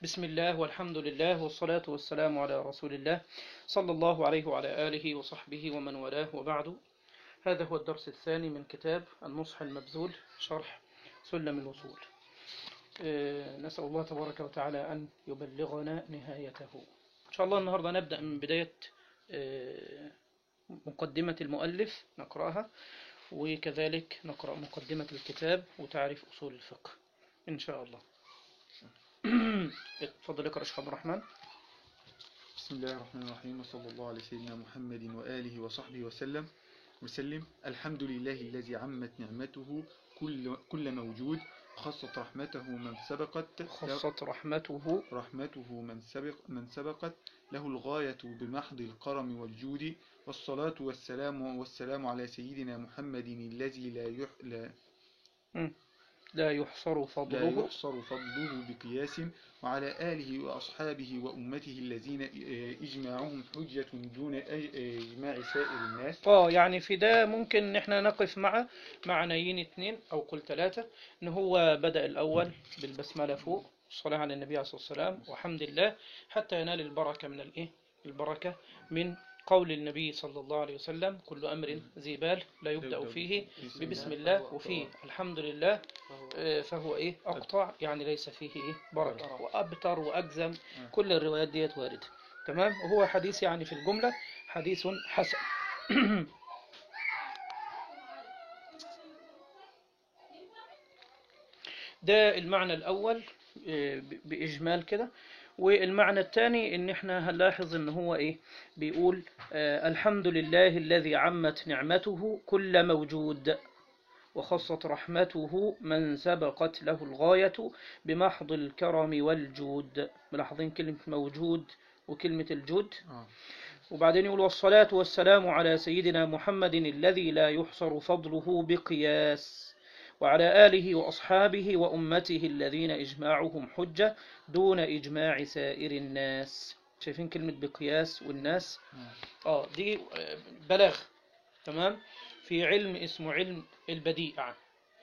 بسم الله والحمد لله والصلاة والسلام على رسول الله صلى الله عليه وعلى آله وصحبه ومن والاه وبعد هذا هو الدرس الثاني من كتاب النصح المبذول شرح سلم الوصول آه، نسأل الله تبارك وتعالى أن يبلغنا نهايته إن شاء الله النهاردة نبدأ من بداية آه، مقدمة المؤلف نقرأها وكذلك نقرأ مقدمة الكتاب وتعريف أصول الفقه إن شاء الله اتفضل اقرأ شيخ عبد الرحمن بسم الله الرحمن الرحيم وصلى الله على سيدنا محمد وآله وصحبه وسلم وسلم الحمد لله الذي عمت نعمته كل, كل موجود خصت رحمته من سبقت خصت رحمته رحمته من سبق من سبقت له الغاية بمحض الكرم والجود والصلاة والسلام والسلام على سيدنا محمد الذي لا يح لا, لا يحصر لا فضله يحصر فضله بقياس وعلى آله وأصحابه وأمته الذين إجماعهم حجة دون أي- إجماع سائر الناس اه يعني في ده ممكن ان احنا نقف مع معنيين اتنين او قل ثلاثة ان هو بدأ الاول بالبسملة فوق الصلاة على النبي عليه الصلاة والسلام وحمد الله حتى ينال البركة من الايه البركة من قول النبي صلى الله عليه وسلم كل امر ذي بال لا يبدأ فيه ببسم الله وفيه الحمد لله آه، فهو ايه اقطع يعني ليس فيه ايه بركة وابتر واجزم كل الروايات ديت واردة تمام وهو حديث يعني في الجملة حديث حسن ده المعنى الأول آه، ب- بإجمال كده والمعنى الثاني إن إحنا هنلاحظ إن هو إيه بيقول آه، الحمد لله الذي عمت نعمته كل موجود وخصت رحمته من سبقت له الغاية بمحض الكرم والجود ملاحظين كلمة موجود وكلمة الجود آه. وبعدين يقول والصلاة والسلام على سيدنا محمد الذي لا يحصر فضله بقياس وعلى آله وأصحابه وأمته الذين إجماعهم حجة دون إجماع سائر الناس شايفين كلمة بقياس والناس آه دي آه، بلاغ تمام في علم اسمه علم البديع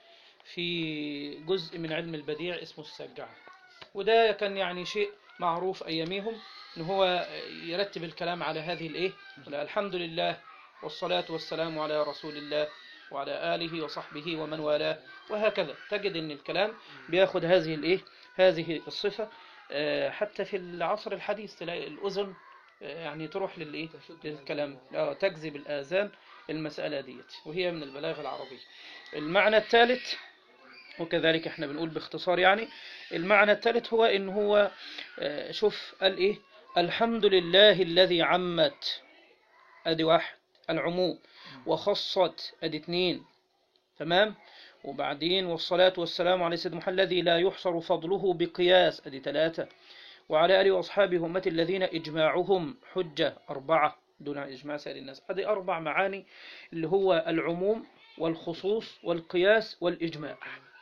في جزء من علم البديع اسمه السجعة وده كان يعني شيء معروف أياميهم إن هو يرتب الكلام على هذه الإيه على الحمد لله والصلاة والسلام على رسول الله وعلى آله وصحبه ومن والاه وهكذا تجد إن الكلام بياخد هذه الإيه هذه الصفة آه، حتى في العصر الحديث تلاقي الأذن آه، يعني تروح للإيه للكلام آه، تجذب الآذان المسألة ديت وهي من البلاغة العربية المعنى الثالث وكذلك احنا بنقول باختصار يعني المعنى الثالث هو ان هو آه، شوف قال ايه الحمد لله الذي عمت ادي واحد العموم وخصت ادي اتنين تمام وبعدين والصلاة والسلام على سيدنا محمد الذي لا يحصر فضله بقياس ادي ثلاثة وعلى آله وأصحابه همة الذين إجماعهم حجة أربعة دون إجماع سائر الناس هذه أربع معاني اللي هو العموم والخصوص والقياس والإجماع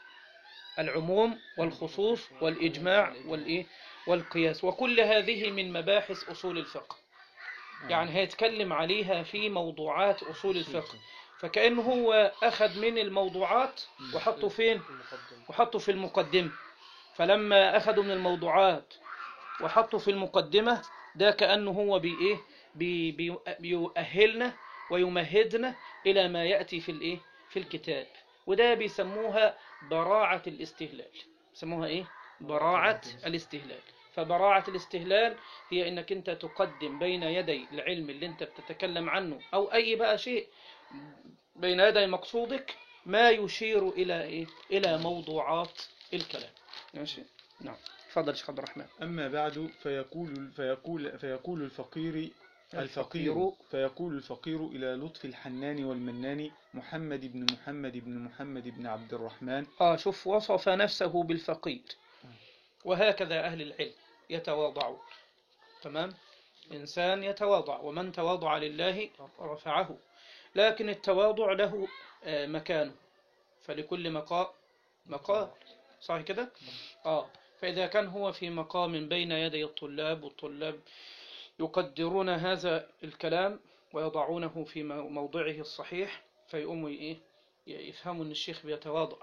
العموم والخصوص والإجماع والإيه والقياس وكل هذه من مباحث أصول الفقه يعني هيتكلم عليها في موضوعات أصول الفقه فكأنه هو أخذ من الموضوعات وحطه فين وحطه في المقدمة فلما أخذوا من الموضوعات وحطه في المقدمة ده كأنه هو بي إيه بي بي بيؤهلنا ويمهدنا إلى ما يأتي في الإيه في الكتاب وده بيسموها براعة الاستهلال بيسموها إيه براعة الاستهلال فبراعة الاستهلال هي إنك أنت تقدم بين يدي العلم اللي أنت بتتكلم عنه أو أي بقى شيء بين يدي مقصودك ما يشير إلى إيه إلى موضوعات الكلام ماشي نعم تفضل يا شيخ عبد الرحمن أما بعد فيقول فيقول فيقول الفقير الفقير الفقير. فيقول الفقير إلى لطف الحنان والمنان محمد بن محمد بن محمد بن عبد الرحمن آه شوف وصف نفسه بالفقير وهكذا أهل العلم يتواضعون تمام إنسان يتواضع ومن تواضع لله رفعه لكن التواضع له آه، مكانه فلكل مقام مقام صح كده آه فإذا كان هو في مقام بين يدي الطلاب والطلاب يقدرون هذا الكلام ويضعونه في مو- موضعه الصحيح فيقوموا إيه يفهموا أن الشيخ بيتواضع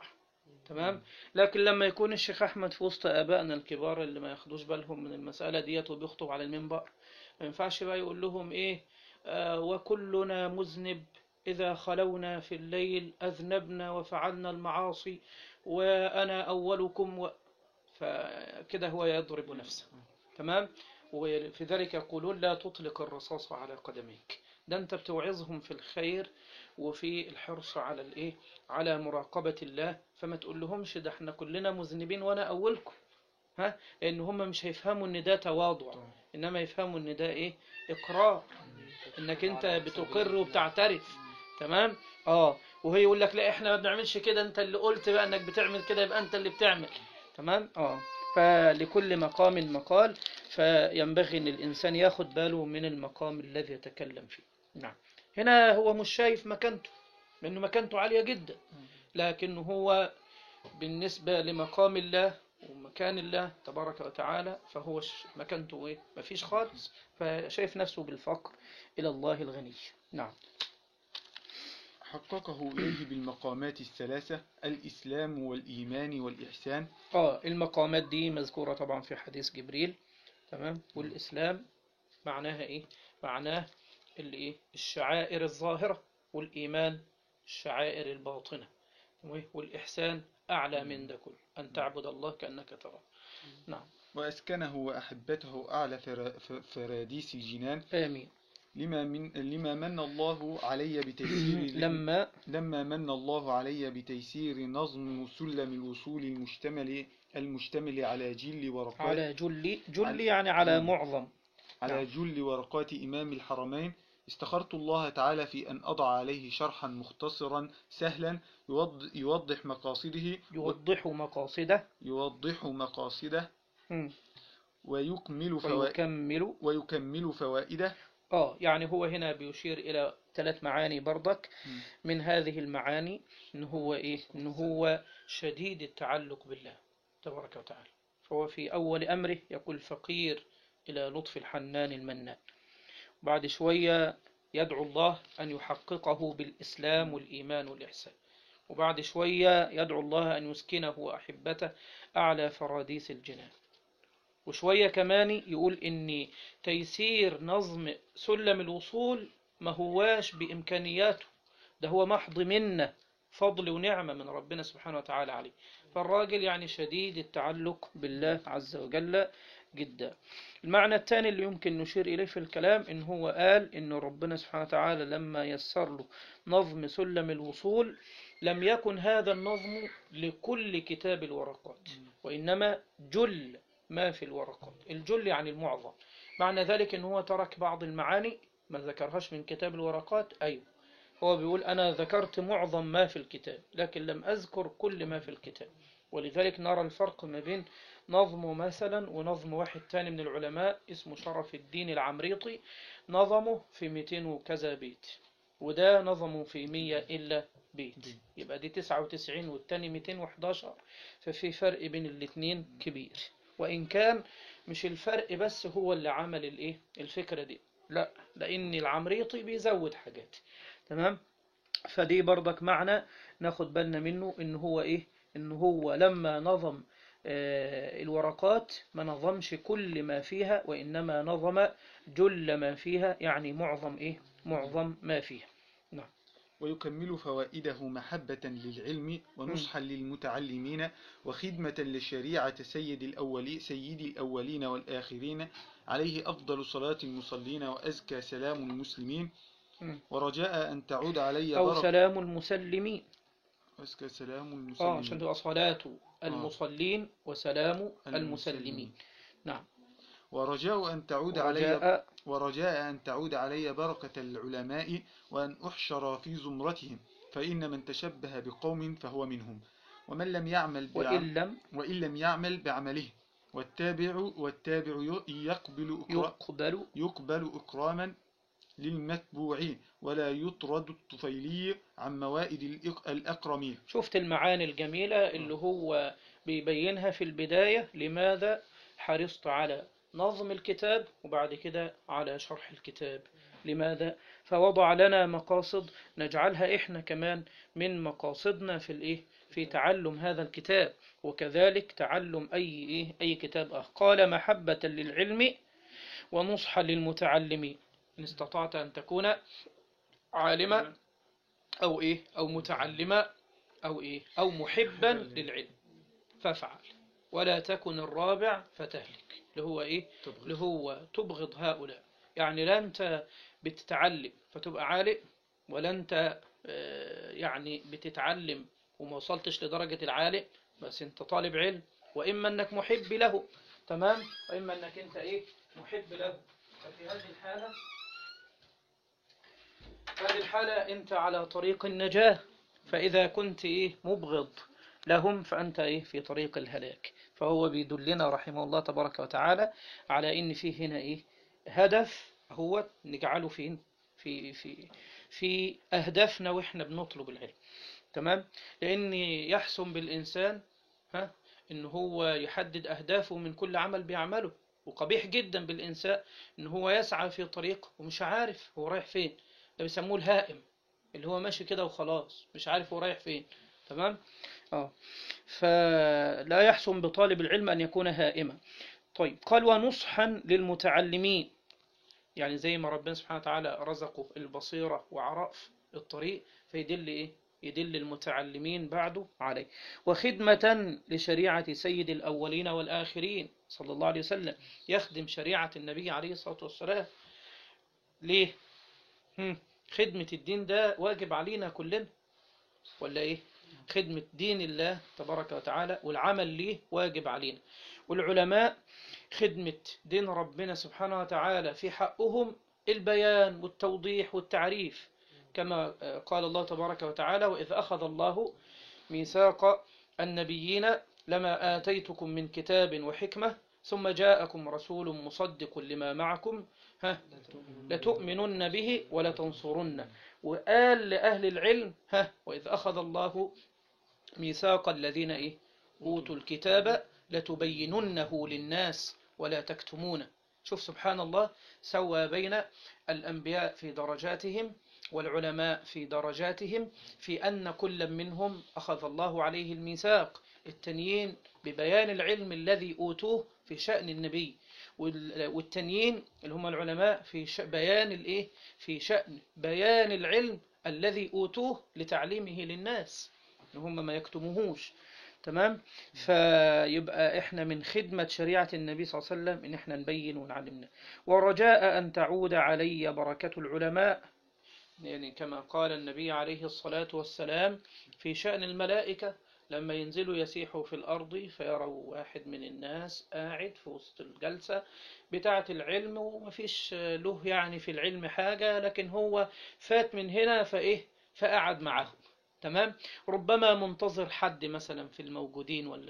تمام لكن لما يكون الشيخ أحمد في وسط آبائنا الكبار اللي ما ياخدوش بالهم من المسألة ديت وبيخطب على المنبر ما ينفعش بقى يقول لهم إيه آه وكلنا مذنب إذا خلونا في الليل أذنبنا وفعلنا المعاصي وأنا أولكم و... فكده هو يضرب نفسه تمام وفي ذلك يقولون لا تطلق الرصاص على قدميك ده أنت بتوعظهم في الخير وفي الحرص على الإيه على مراقبة الله فما تقول لهمش ده احنا كلنا مذنبين وأنا أولكم ها لأن هم مش هيفهموا إن ده تواضع إنما يفهموا إن ده إيه إقرار إنك أنت بتقر وبتعترف تمام اه وهي يقول لك لا احنا ما بنعملش كده انت اللي قلت بقى انك بتعمل كده يبقى انت اللي بتعمل تمام اه فلكل مقام مقال فينبغي ان الانسان ياخد باله من المقام الذي يتكلم فيه نعم هنا هو مش شايف مكانته لانه مكانته عالية جدا لكن هو بالنسبة لمقام الله ومكان الله تبارك وتعالى فهو ش- مكانته ايه مفيش خالص فشايف نفسه بالفقر الى الله الغني نعم حققه إليه بالمقامات الثلاثة الإسلام والإيمان والإحسان اه المقامات دي مذكورة طبعا في حديث جبريل تمام والإسلام معناها إيه معناه اللي إيه الشعائر الظاهرة والإيمان الشعائر الباطنة وإيه؟ والإحسان أعلى من ده كله أن تعبد الله كأنك تراه نعم وأسكنه وأحبته أعلى فرا- ف- فراديس الجنان آمين لما من لما من الله علي بتيسير لما لما من الله علي بتيسير نظم سلم الوصول المشتمل المشتمل على جل ورقات على جل جل يعني على معظم على نعم. جل ورقات إمام الحرمين استخرت الله تعالى في أن أضع عليه شرحا مختصرا سهلا يوض- يوضح مقاصده يوضح مقاصده يوضح مقاصده مم. ويكمل فوائد ويكمل ويكمل فوائده اه يعني هو هنا بيشير إلى ثلاث معاني برضك مم. من هذه المعاني إن هو إيه إن هو شديد التعلق بالله تبارك وتعالى فهو في أول أمره يقول فقير إلى لطف الحنان المنان بعد شوية يدعو الله أن يحققه بالإسلام والإيمان والإحسان وبعد شوية يدعو الله أن يسكنه وأحبته أعلى فراديس الجنان وشوية كمان يقول إن تيسير نظم سلم الوصول ما هواش بإمكانياته ده هو محض منة فضل ونعمة من ربنا سبحانه وتعالى عليه فالراجل يعني شديد التعلق بالله عز وجل جدا المعنى الثاني اللي يمكن نشير إليه في الكلام إن هو قال إن ربنا سبحانه وتعالى لما يسر له نظم سلم الوصول لم يكن هذا النظم لكل كتاب الورقات وإنما جل ما في الورقات الجل يعني المعظم معنى ذلك إن هو ترك بعض المعاني ما ذكرهاش من كتاب الورقات أيوه هو بيقول أنا ذكرت معظم ما في الكتاب لكن لم أذكر كل ما في الكتاب ولذلك نرى الفرق ما بين نظمه مثلا ونظم واحد تاني من العلماء اسمه شرف الدين العمريطي نظمه في 200 وكذا بيت وده نظمه في 100 إلا بيت يبقى دي 99 والتاني 211 ففي فرق بين الاتنين كبير وإن كان مش الفرق بس هو اللي عمل الايه الفكرة دي لا لأن العمريطي بيزود حاجات تمام فدي برضك معنى ناخد بالنا منه ان هو ايه ان هو لما نظم آه، الورقات ما نظمش كل ما فيها وإنما نظم جل ما فيها يعني معظم ايه معظم ما فيها ويكمل فوائده محبة للعلم ونصحا للمتعلمين وخدمة لشريعة سيد الأولي سيد الأولين والآخرين عليه أفضل صلاة المصلين وأزكى سلام المسلمين مم. ورجاء أن تعود علي أو بركة سلام المسلمين وأزكى سلام اه عشان المسلمين تبقى صلاة المصلين وسلام المسلمين. المسلمين نعم ورجاء أن تعود علي ورجاء ورجاء أن تعود علي بركة العلماء وأن أحشر في زمرتهم فإن من تشبه بقوم فهو منهم ومن لم يعمل بعم- وإن لم وإن لم يعمل بعمله والتابع والتابع ي- يقبل إكرا- يقبل يقبل إكراما للمتبوعين ولا يطرد الطفيلي عن موائد الإق- الأكرمين شفت المعاني الجميلة اللي هو بيبينها في البداية لماذا حرصت على نظم الكتاب وبعد كده على شرح الكتاب لماذا فوضع لنا مقاصد نجعلها إحنا كمان من مقاصدنا في الإيه في تعلم هذا الكتاب وكذلك تعلم أي إيه أي كتاب آخر قال محبة للعلم ونصحا للمتعلمين إن استطعت أن تكون عالما أو إيه أو متعلما أو إيه أو محبا للعلم فافعل ولا تكن الرابع فتهلك اللي هو إيه اللي هو تبغض هؤلاء يعني لا أنت بتتعلم فتبقى عالم ولا أنت آه، يعني بتتعلم وما وصلتش لدرجة العالم بس أنت طالب علم وإما أنك محب له تمام وإما أنك أنت إيه محب له ففي هذه الحالة هذه الحالة أنت على طريق النجاة فإذا كنت إيه مبغض لهم فأنت إيه في طريق الهلاك فهو بيدلنا رحمه الله تبارك وتعالى على إن فيه هنا إيه هدف هو نجعله فين في في في أهدافنا وإحنا بنطلب العلم تمام لأن يحسن بالإنسان ها إن هو يحدد أهدافه من كل عمل بيعمله وقبيح جدا بالإنسان إن هو يسعى في طريق ومش عارف هو رايح فين ده بيسموه الهائم اللي هو ماشي كده وخلاص مش عارف هو رايح فين تمام اه فلا يحسن بطالب العلم أن يكون هائما طيب قال ونصحا للمتعلمين يعني زي ما ربنا سبحانه وتعالى رزقه البصيرة وعرف الطريق فيدل إيه يدل المتعلمين بعده عليه وخدمة لشريعة سيد الأولين والآخرين صلى الله عليه وسلم يخدم شريعة النبي عليه الصلاة والسلام ليه هم. خدمة الدين ده واجب علينا كلنا ولا إيه خدمة دين الله تبارك وتعالى والعمل ليه واجب علينا والعلماء خدمة دين ربنا سبحانه وتعالى في حقهم البيان والتوضيح والتعريف كما قال الله تبارك وتعالى وإذ أخذ الله ميثاق النبيين لما آتيتكم من كتاب وحكمة ثم جاءكم رسول مصدق لما معكم ها لتؤمنن به ولتنصرن وقال لأهل العلم ها وإذ أخذ الله ميثاق الذين إيه أوتوا الكتاب لتبيننه للناس ولا تكتمونه شوف سبحان الله سوى بين الأنبياء في درجاتهم والعلماء في درجاتهم في أن كل منهم أخذ الله عليه الميثاق التنيين ببيان العلم الذي أوتوه في شأن النبي والتانيين اللي هم العلماء في بيان الايه في شأن بيان العلم الذي أوتوه لتعليمه للناس ان هم ما يكتموهوش تمام فيبقى احنا من خدمة شريعة النبي صلى الله عليه وسلم ان احنا نبين ونعلمنا ورجاء ان تعود علي بركة العلماء يعني كما قال النبي عليه الصلاة والسلام في شأن الملائكة لما ينزلوا يسيحوا في الأرض فيروا واحد من الناس قاعد في وسط الجلسة بتاعة العلم ومفيش له يعني في العلم حاجة لكن هو فات من هنا فإيه فقعد معهم تمام ربما منتظر حد مثلا في الموجودين ولا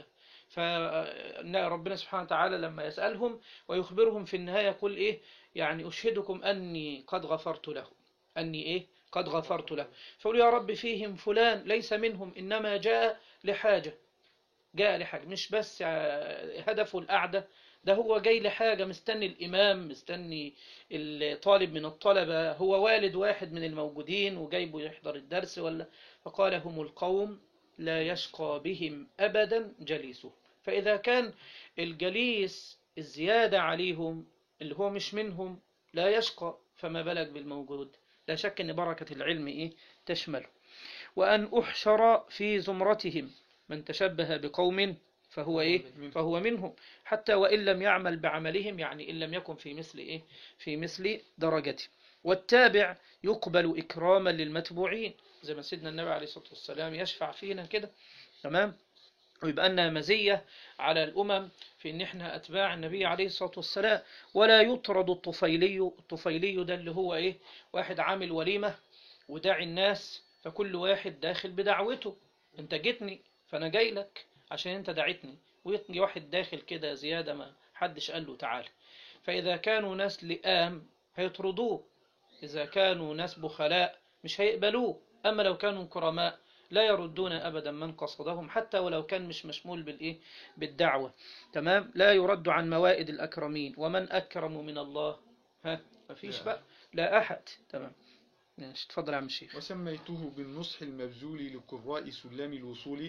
فربنا سبحانه وتعالى لما يسألهم ويخبرهم في النهاية يقول إيه يعني أشهدكم أني قد غفرت له أني إيه قد غفرت له فقول يا رب فيهم فلان ليس منهم إنما جاء لحاجة جاء لحاجة مش بس هدفه القعدة ده هو جاي لحاجة مستني الإمام مستني الطالب من الطلبة هو والد واحد من الموجودين وجايبه يحضر الدرس ولا فقال هم القوم لا يشقى بهم أبدا جليسه فإذا كان الجليس الزيادة عليهم اللي هو مش منهم لا يشقى فما بالك بالموجود لا شك أن بركة العلم إيه تشمله وأن أحشر في زمرتهم من تشبه بقوم فهو إيه فهو منهم حتى وإن لم يعمل بعملهم يعني إن لم يكن في مثل إيه في مثل درجته والتابع يقبل إكراما للمتبوعين زي ما سيدنا النبي عليه الصلاة والسلام يشفع فينا كده تمام ويبقى لنا مزية على الأمم في إن إحنا أتباع النبي عليه الصلاة والسلام ولا يطرد الطفيلي الطفيلي ده اللي هو إيه واحد عامل وليمة وداعي الناس فكل واحد داخل بدعوته أنت جيتني فأنا جاي لك عشان أنت دعيتني ويجي واحد داخل كده زيادة ما حدش قال له تعالى فإذا كانوا ناس لئام هيطردوه إذا كانوا ناس بخلاء مش هيقبلوه أما لو كانوا كرماء لا يردون أبدا من قصدهم حتى ولو كان مش مشمول بالإيه بالدعوة تمام لا يرد عن موائد الأكرمين ومن أكرم من الله ها مفيش لا. بقى لا أحد تمام ماشي اتفضل يا عم الشيخ وسميته بالنصح المبذول لقراء سلام الوصول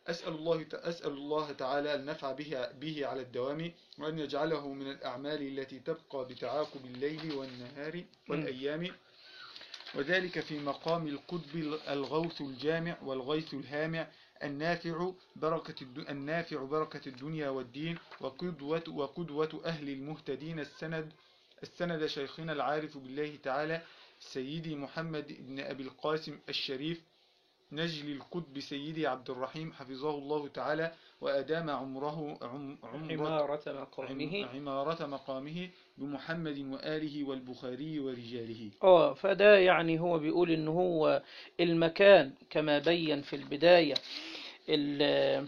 أسأل الله أسأل الله تعالى النفع به به على الدوام وأن يجعله من الأعمال التي تبقى بتعاقب الليل والنهار والأيام وذلك في مقام القطب الغوث الجامع والغيث الهامع النافع بركة الد... النافع بركة الدنيا والدين وقدوة وقدوة أهل المهتدين السند السند شيخنا العارف بالله تعالى سيدي محمد بن أبي القاسم الشريف نجل القطب سيدي عبد الرحيم حفظه الله تعالى وأدام عمره عم عمره عمارة مقامه عم- عمارة مقامه بمحمد وآله والبخاري ورجاله اه فده يعني هو بيقول ان هو المكان كما بين في البداية ال-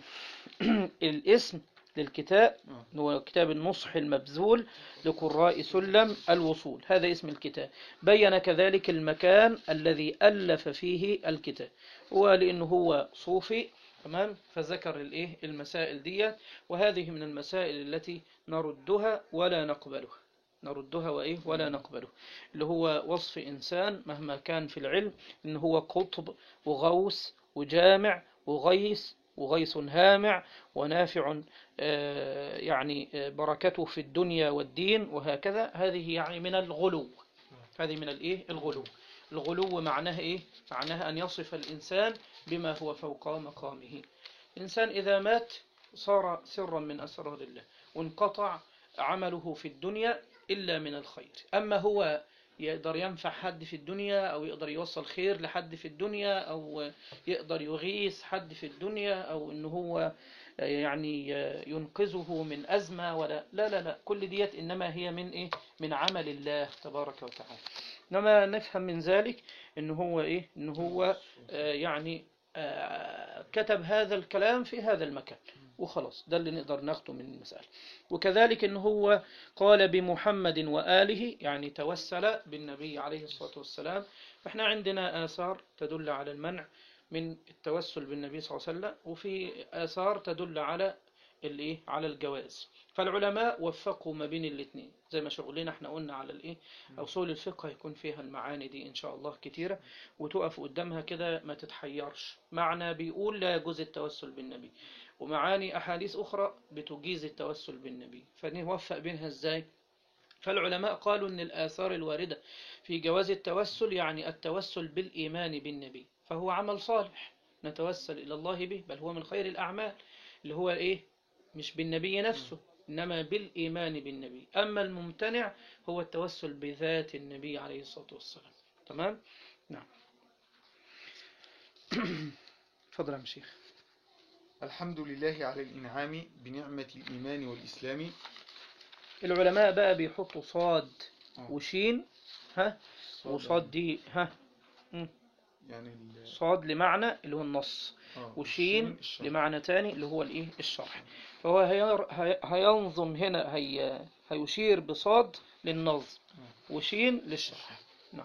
الاسم للكتاب آه. هو كتاب النصح المبذول لقراء سلم الوصول هذا اسم الكتاب بين كذلك المكان الذي ألف فيه الكتاب ولأنه هو صوفي تمام فذكر الايه المسائل دي وهذه من المسائل التي نردها ولا نقبلها نردها وايه ولا نقبلها اللي هو وصف إنسان مهما كان في العلم إن هو قطب وغوث وجامع وغيث وغيث هامع ونافع آه، يعني آه، بركته في الدنيا والدين وهكذا هذه يعني من الغلو هذه من الايه الغلو الغلو معناه ايه معناه أن يصف الإنسان بما هو فوق مقامه الإنسان إذا مات صار سرا من أسرار الله وانقطع عمله في الدنيا إلا من الخير أما هو يقدر ينفع حد في الدنيا أو يقدر يوصل خير لحد في الدنيا أو يقدر يغيث حد في الدنيا أو إن هو يعني ينقذه من أزمة ولا لا لا لا كل ديت إنما هي من إيه من عمل الله تبارك وتعالى إنما نفهم من ذلك إن هو إيه إن هو آه، يعني آه، كتب هذا الكلام في هذا المكان وخلاص ده اللي نقدر ناخده من المسألة وكذلك إن هو قال بمحمد وآله يعني توسل بالنبي عليه الصلاة والسلام فإحنا عندنا آثار تدل على المنع من التوسل بالنبي صلى الله عليه وسلم وفي آثار تدل على الايه على الجواز فالعلماء وفقوا ما بين الاثنين زي ما شغلنا احنا قلنا على الايه اصول الفقه هيكون فيها المعاني دي ان شاء الله كتيره وتقف قدامها كده ما تتحيرش معنى بيقول لا يجوز التوسل بالنبي ومعاني احاديث اخرى بتجيز التوسل بالنبي فنوفق بينها ازاي فالعلماء قالوا ان الاثار الوارده في جواز التوسل يعني التوسل بالايمان بالنبي فهو عمل صالح نتوسل الى الله به بل هو من خير الاعمال اللي هو ايه مش بالنبي نفسه إنما بالإيمان بالنبي أما الممتنع هو التوسل بذات النبي عليه الصلاة والسلام تمام نعم تفضل يا شيخ الحمد لله على الإنعام بنعمة الإيمان والإسلام العلماء بقى بيحطوا صاد آه. وشين ها وصاد دي ها يعني ال- صاد لمعنى اللي هو النص آه، وشين الشرح. لمعنى تاني اللي هو الايه الشرح فهو هير- هي- هينظم هنا هي هيشير بصاد للنظم وشين للشرح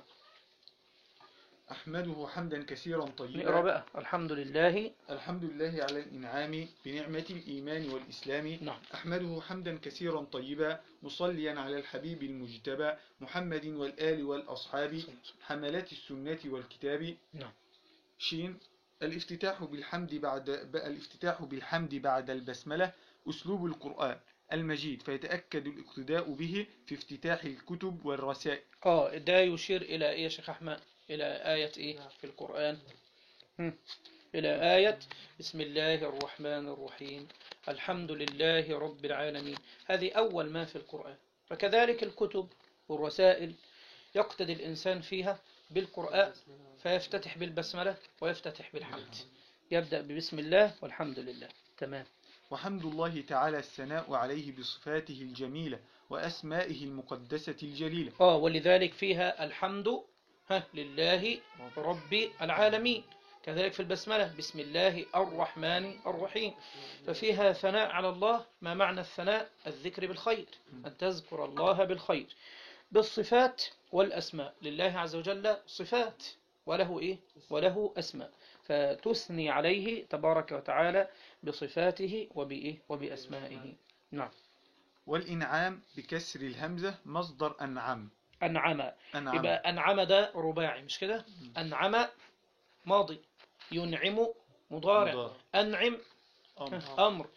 أحمده حمدا كثيرا نقرا طيبا بقى الحمد لله الحمد لله على الإنعام بنعمة الإيمان والإسلام نعم أحمده حمدا كثيرا طيبا مصليا على الحبيب المجتبى محمد والآل والأصحاب حملات السنة والكتاب نعم. شين الافتتاح بالحمد بعد ب- الافتتاح بالحمد بعد البسملة أسلوب القرآن المجيد فيتأكد الاقتداء به في افتتاح الكتب والرسائل اه ده يشير الى ايه يا شيخ احمد الى آية ايه في القرآن هم. الى آية بسم الله الرحمن الرحيم الحمد لله رب العالمين هذه اول ما في القرآن فكذلك الكتب والرسائل يقتدي الانسان فيها بالقرآن فيفتتح بالبسملة ويفتتح بالحمد يبدأ ببسم الله والحمد لله تمام وحمد الله تعالى الثناء عليه بصفاته الجميلة وأسمائه المقدسة الجليلة اه ولذلك فيها الحمد ها لله رب العالمين كذلك في البسملة بسم الله الرحمن الرحيم ففيها ثناء على الله ما معنى الثناء الذكر بالخير أن تذكر الله بالخير بالصفات والأسماء لله عز وجل صفات وله إيه وله أسماء فتثني عليه تبارك وتعالى بصفاته وبإيه وبأسمائه نعم والإنعام بكسر الهمزة مصدر أنعم أنعم أنعم يبقى أنعم ده رباعي مش كده أنعم ماضي ينعم مضارع مضارع. أنعم أمر. أمر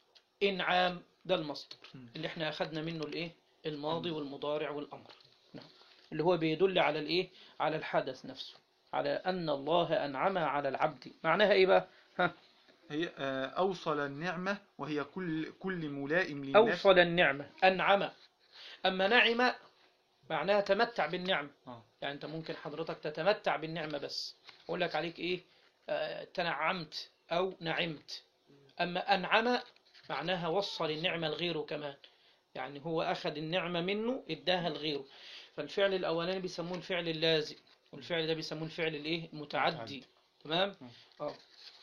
إنعام ده المصدر مم. اللي احنا أخدنا منه الإيه الماضي والمضارع والأمر نعم اللي هو بيدل على الإيه على الحدث نفسه على أن الله أنعم على العبد معناها إيه بقى ها هي آه، أوصل النعمة وهي كل كل ملائم للنفس أوصل النعمة أنعم أما نعم معناها تمتع بالنعمة آه. يعني أنت ممكن حضرتك تتمتع بالنعمة بس أقول لك عليك إيه آه، تنعمت أو نعمت أما أنعم معناها وصل النعمة لغيره كمان يعني هو أخذ النعمة منه إداها لغيره فالفعل الأولاني بيسموه الفعل اللازم والفعل ده بيسموه الفعل الإيه المتعدي تمام اه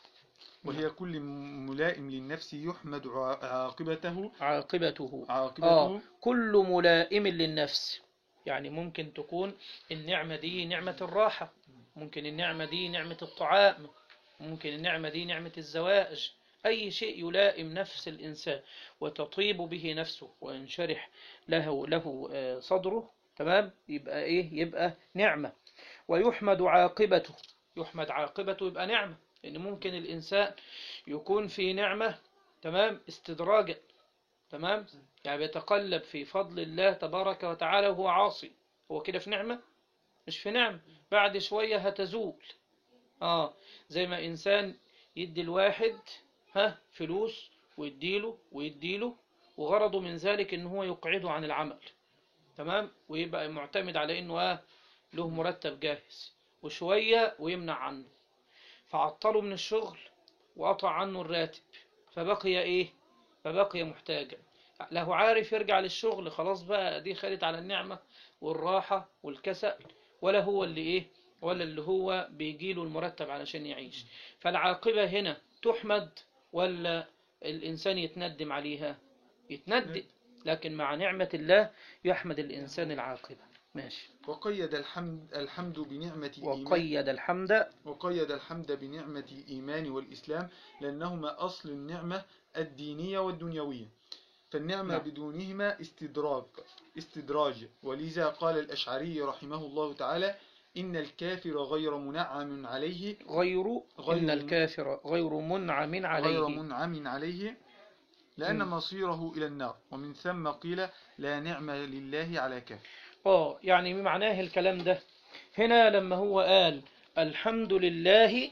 وهي كل ملائم للنفس يحمد ع- عاقبته عاقبته عاقبته آه كل ملائم للنفس يعني ممكن تكون النعمة دي نعمة الراحة ممكن النعمة دي نعمة الطعام ممكن النعمة دي نعمة الزواج أي شيء يلائم نفس الإنسان وتطيب به نفسه وينشرح له له آه، صدره تمام يبقى إيه يبقى نعمة ويحمد عاقبته يحمد عاقبته يبقى نعمة لأن ممكن الإنسان يكون في نعمة تمام استدراجا تمام يعني بيتقلب في فضل الله تبارك وتعالى وهو عاصي هو كده في نعمة مش في نعمة بعد شوية هتزول آه زي ما إنسان يدي الواحد ها فلوس ويديله ويديله وغرضه من ذلك إن هو يقعده عن العمل تمام ويبقى معتمد على إنه آه له مرتب جاهز وشوية ويمنع عنه فعطله من الشغل وقطع عنه الراتب فبقي إيه فبقي محتاجا له عارف يرجع للشغل خلاص بقى دي خدت على النعمة والراحة والكسل ولا هو اللي ايه ولا اللي هو بيجيله المرتب علشان يعيش فالعاقبة هنا تحمد ولا الإنسان يتندم عليها يتندم لكن مع نعمة الله يحمد الإنسان العاقبة ماشي وقيد الحمد الحمد بنعمة الإيمان وقيد الحمد وقيد الحمد بنعمة الإيمان والإسلام لأنهما أصل النعمة الدينية والدنيوية فالنعمة نعم. بدونهما استدراج استدراج ولذا قال الأشعري رحمه الله تعالى إن الكافر غير منعم عليه غير غير إن الكافر غير منعم غير عليه منعم عليه لأن مم. مصيره إلى النار ومن ثم قيل لا نعم لله على كافر اه يعني معناه الكلام ده هنا لما هو قال الحمد لله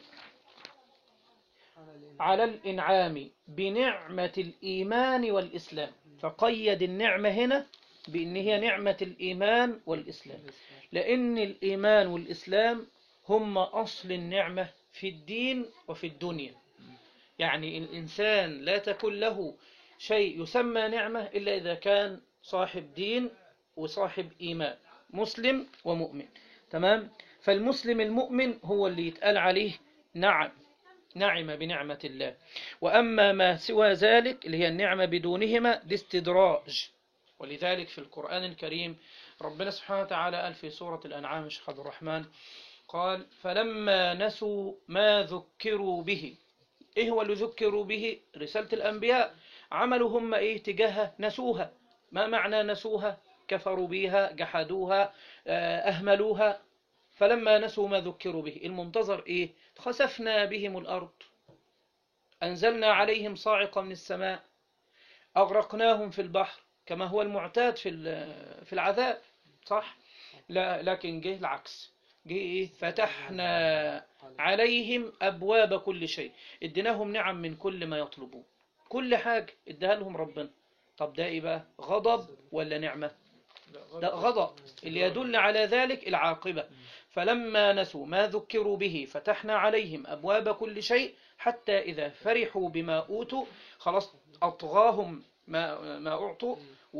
على الإنعام بنعمة الإيمان والإسلام فقيد النعمة هنا بأن هي نعمة الإيمان والإسلام لأن الإيمان والإسلام هم أصل النعمة في الدين وفي الدنيا يعني الإنسان لا تكون له شيء يسمى نعمة إلا إذا كان صاحب دين وصاحب إيمان مسلم ومؤمن تمام فالمسلم المؤمن هو اللي يتقال عليه نعم نعم بنعمة الله وأما ما سوى ذلك اللي هي النعمة بدونهما دي استدراج ولذلك في القرآن الكريم ربنا سبحانه وتعالى قال في سورة الأنعام شيخ عبد الرحمن قال فلما نسوا ما ذكروا به إيه هو اللي ذكروا به رسالة الأنبياء عملوا هم إيه تجاهها نسوها ما معنى نسوها كفروا بها جحدوها آه، أهملوها فلما نسوا ما ذكروا به المنتظر إيه خسفنا بهم الأرض أنزلنا عليهم صاعقة من السماء أغرقناهم في البحر كما هو المعتاد في ال- في العذاب صح لا لكن جه العكس جه إيه فتحنا عليهم أبواب كل شيء اديناهم نعم من كل ما يطلبون كل حاجة اداها لهم ربنا طب ده إيه بقى غضب ولا نعمة ده غضب اللي يدل على ذلك العاقبة فلما نسوا ما ذكروا به فتحنا عليهم أبواب كل شيء حتى إذا فرحوا بما أوتوا خلاص أطغاهم ما, ما أعطوا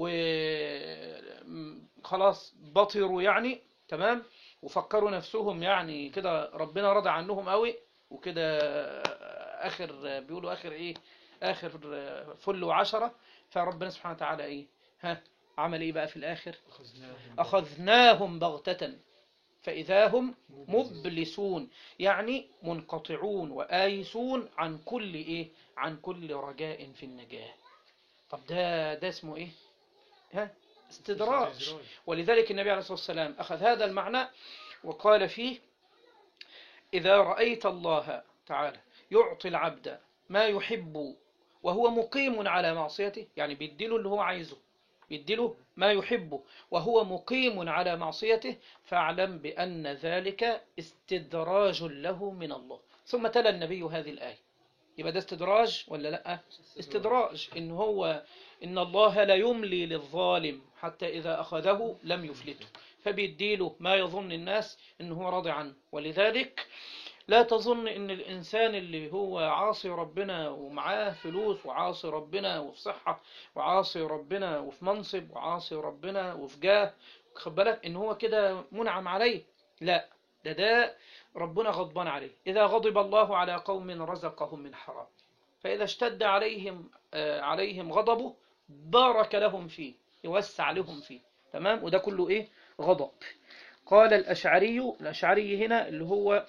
وخلاص بطروا يعني تمام وفكروا نفسهم يعني كده ربنا رضى عنهم قوي وكده آخر بيقولوا آخر إيه آخر فل وعشرة فربنا سبحانه وتعالى إيه ها عمل إيه بقى في الآخر أخذناهم بغتة فإذا هم مبلسون يعني منقطعون وآيسون عن كل إيه عن كل رجاء في النجاة طب ده ده اسمه إيه ها استدراج ولذلك النبي عليه الصلاة والسلام أخذ هذا المعنى وقال فيه إذا رأيت الله تعالى يعطي العبد ما يحب وهو مقيم على معصيته يعني بيديله اللي هو عايزه بيديله ما يحبه وهو مقيم على معصيته فاعلم بأن ذلك استدراج له من الله ثم تلا النبي هذه الآية يبقى ده استدراج ولا لا استدراج إن هو إن الله لا يملي للظالم حتى إذا أخذه لم يفلته فبيديله ما يظن الناس إنه راضي عنه ولذلك لا تظن ان الانسان اللي هو عاصي ربنا ومعاه فلوس وعاصي ربنا وفي صحة وعاصي ربنا وفي منصب وعاصي ربنا وفي جاه خد بالك ان هو كده منعم عليه لا ده ده ربنا غضبان عليه اذا غضب الله على قوم رزقهم من حرام فاذا اشتد عليهم آه عليهم غضبه بارك لهم فيه يوسع لهم فيه تمام وده كله ايه غضب قال الأشعري الأشعري هنا اللي هو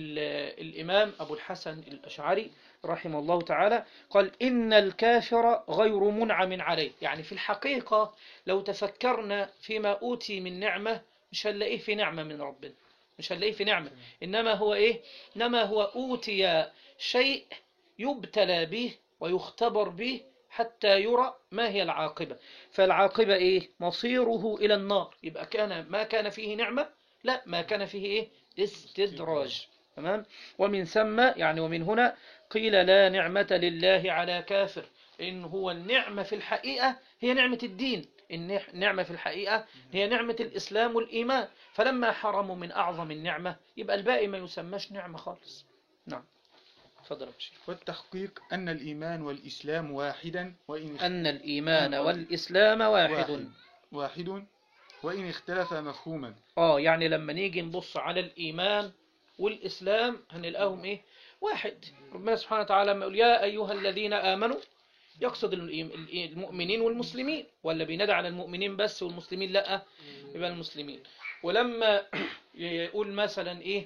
الإمام أبو الحسن الأشعري رحمه الله تعالى قال إن الكافر غير منعم عليه يعني في الحقيقة لو تفكرنا فيما أوتي من نعمة مش هنلاقيه في نعمة من ربنا مش هنلاقيه في نعمة إنما هو إيه إنما هو أوتي شيء يبتلى به ويختبر به حتى يرى ما هي العاقبة فالعاقبة إيه مصيره إلى النار يبقى كان ما كان فيه نعمة لا ما كان فيه إيه استدراج تمام ومن ثم يعني ومن هنا قيل لا نعمة لله على كافر إن هو النعمة في الحقيقة هي نعمة الدين النعمة في الحقيقة هي نعمة الإسلام والإيمان فلما حرموا من أعظم النعمة يبقى الباقي ما يسماش نعمة خالص نعم تفضل يا شيخ والتحقيق أن الإيمان والإسلام واحدا وإن أن الإيمان والإسلام واحد واحد, واحد وإن اختلف مفهوما آه يعني لما نيجي نبص على الإيمان والإسلام هنلاقيهم إيه واحد ربنا سبحانه وتعالى لما يقول يا أيها الذين آمنوا يقصد المؤمنين والمسلمين ولا بينادى على المؤمنين بس والمسلمين لا يبقى المسلمين ولما يقول مثلا إيه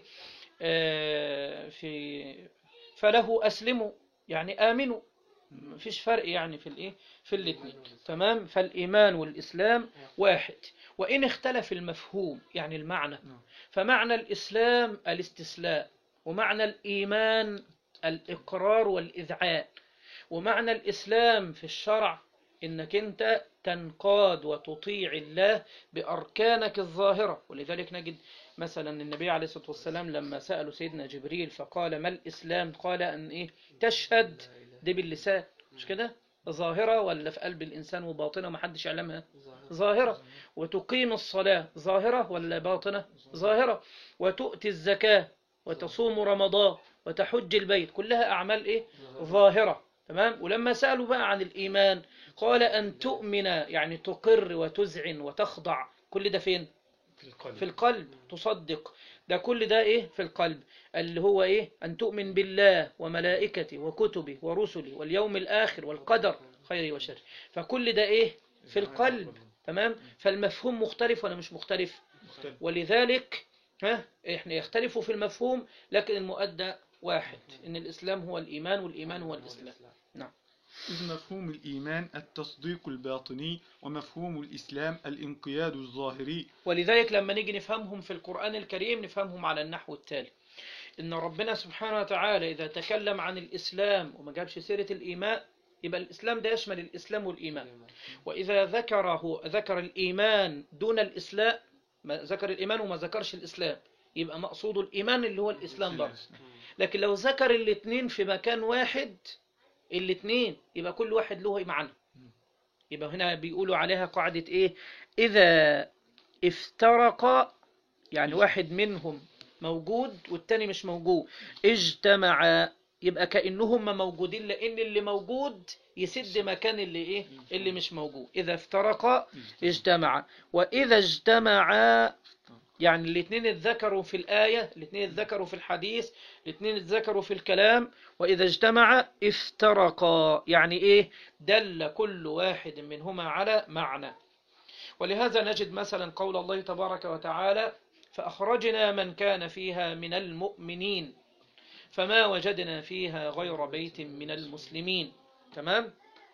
آه في فله أسلموا يعني آمنوا مفيش فرق يعني في الايه في الاثنين تمام فالإيمان والإسلام واحد وإن اختلف المفهوم يعني المعنى فمعنى الإسلام الاستسلام ومعنى الإيمان الإقرار والإذعان ومعنى الإسلام في الشرع إنك أنت تنقاد وتطيع الله بأركانك الظاهرة ولذلك نجد مثلا النبي عليه الصلاة والسلام لما سألوا سيدنا جبريل فقال ما الإسلام قال أن إيه تشهد دي باللسان مش كده ظاهرة ولا في قلب الإنسان وباطنة ما حدش يعلمها ظاهرة وتقيم الصلاة ظاهرة ولا باطنة ظاهرة وتؤتي الزكاة وتصوم رمضان وتحج البيت كلها أعمال إيه ظاهرة تمام ولما سألوا بقى عن الإيمان قال أن تؤمن يعني تقر وتزعن وتخضع كل ده فين في القلب في القلب تصدق ده كل ده ايه في القلب اللي هو ايه ان تؤمن بالله وملائكته وكتبه ورسله واليوم الاخر والقدر خيره وشره فكل ده ايه في القلب تمام فالمفهوم مختلف ولا مش مختلف مختلف ولذلك ها احنا يختلفوا في المفهوم لكن المؤدى واحد ان الاسلام هو الايمان والايمان هو الاسلام نعم إذ مفهوم الإيمان التصديق الباطني ومفهوم الإسلام الانقياد الظاهري ولذلك لما نيجي نفهمهم في القرآن الكريم نفهمهم على النحو التالي إن ربنا سبحانه وتعالى إذا تكلم عن الإسلام وما جابش سيرة الإيمان يبقى الإسلام ده يشمل الإسلام والإيمان وإذا ذكره ذكر الإيمان دون الإسلام ما ذكر الإيمان وما ذكرش الإسلام يبقى مقصود الإيمان اللي هو الإسلام برضه لكن لو ذكر الاثنين في مكان واحد الاثنين يبقى كل واحد له معنى يبقى هنا بيقولوا عليها قاعدة ايه اذا افترق يعني واحد منهم موجود والتاني مش موجود اجتمع يبقى كأنهم موجودين لان اللي موجود يسد مكان اللي ايه اللي مش موجود اذا افترق اجتمع واذا اجتمع يعني الاثنين اتذكروا في الآية الاثنين اتذكروا في الحديث الاثنين اتذكروا في الكلام وإذا اجتمع افترقا يعني إيه دل كل واحد منهما على معنى ولهذا نجد مثلا قول الله تبارك وتعالى فأخرجنا من كان فيها من المؤمنين فما وجدنا فيها غير بيت من المسلمين تمام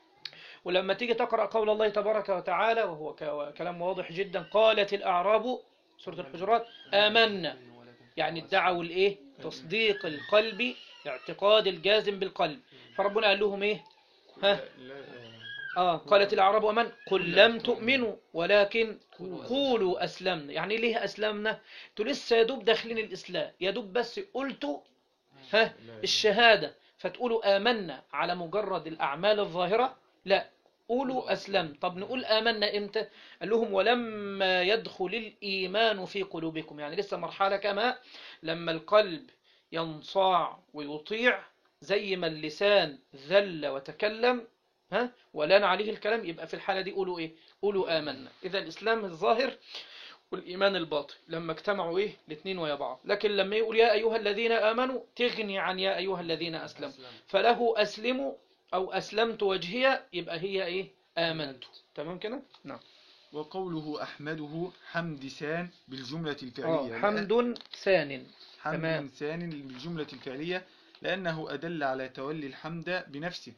ولما تيجي تقرأ قول الله تبارك وتعالى وهو ك- كلام واضح جدا قالت الأعراب سورة الحجرات آمنا يعني ادعوا الايه تصديق القلب اعتقاد الجازم بالقلب فربنا قال لهم ايه ها آه قالت الأعراب أمن قل لم تؤمنوا ولكن قولوا أسلمنا يعني ليه أسلمنا انتوا لسه يا دوب داخلين الإسلام يا دوب بس قلتوا ها الشهادة فتقولوا آمنا على مجرد الأعمال الظاهرة لا قولوا أسلم طب نقول آمنا إمتى قال لهم ولما يدخل الإيمان في قلوبكم يعني لسه مرحلة كما لما القلب ينصاع ويطيع زي ما اللسان ذل وتكلم ها ولان عليه الكلام يبقى في الحالة دي قولوا إيه قولوا آمنا إذا الإسلام الظاهر والإيمان الباطن لما اجتمعوا إيه الاثنين ويا بعض لكن لما يقول يا أيها الذين آمنوا تغني عن يا أيها الذين أسلموا فله أسلموا أو أسلمت وجهي يبقى هي إيه آمنت تمام كده نعم وقوله أحمده حمد سان بالجملة الفعلية آه حمد ثان حمد تمام. سان بالجملة الفعلية لأنه أدل على تولي الحمد بنفسه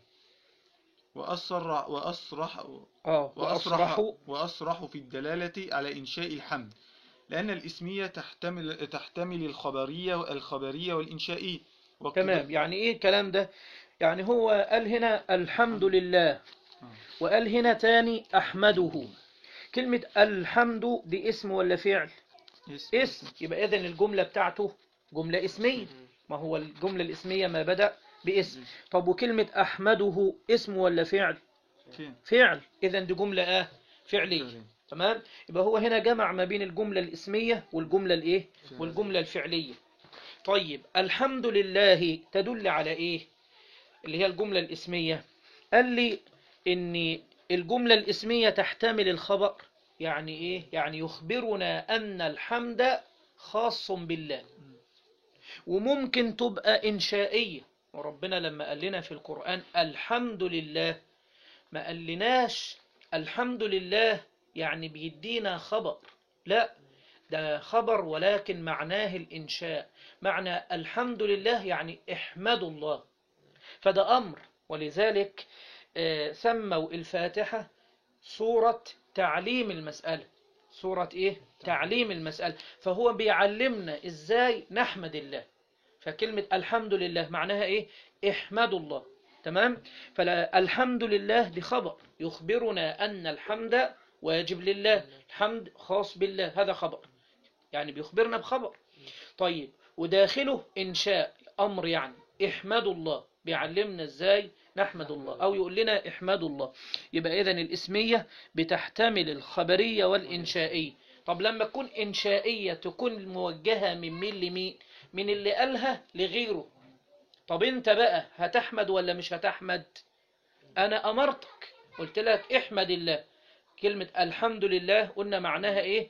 وأسرع وأصرح آه وأصرح, وأصرح وأصرح في الدلالة على إنشاء الحمد لأن الإسمية تحتمل تحتمل الخبرية الخبرية والإنشائية وقت- تمام يعني إيه الكلام ده يعني هو قال هنا الحمد لله وقال هنا تاني أحمده كلمة الحمد دي اسم ولا فعل اسم. اسم يبقى إذن الجملة بتاعته جملة اسمية ما هو الجملة الاسمية ما بدأ باسم طب وكلمة أحمده اسم ولا فعل فين؟ فعل إذا دي جملة آه فعلية فعلية. تمام يبقى هو هنا جمع ما بين الجملة الاسمية والجملة الإيه والجملة الفعلية طيب الحمد لله تدل على إيه اللي هي الجملة الاسمية قال لي إن الجملة الاسمية تحتمل الخبر يعني إيه يعني يخبرنا أن الحمد خاص بالله وممكن تبقى إنشائية وربنا لما قال لنا في القرآن الحمد لله ما قالناش الحمد لله يعني بيدينا خبر لا ده خبر ولكن معناه الإنشاء معنى الحمد لله يعني احمدوا الله فده أمر ولذلك آه، سموا الفاتحة سورة تعليم المسألة سورة إيه؟ تعليم المسألة فهو بيعلمنا إزاي نحمد الله فكلمة الحمد لله معناها إيه؟ احمدوا الله تمام؟ فالحمد لله دي خبر يخبرنا أن الحمد واجب لله الحمد خاص بالله هذا خبر يعني بيخبرنا بخبر طيب وداخله إنشاء أمر يعني احمدوا الله بيعلمنا إزاي نحمد الله أو يقول لنا احمدوا الله يبقى إذن الإسمية بتحتمل الخبرية والإنشائية طب لما تكون إنشائية تكون موجهة من مين لمين من اللي قالها لغيره طب انت بقى هتحمد ولا مش هتحمد انا امرتك قلت لك احمد الله كلمة الحمد لله قلنا معناها ايه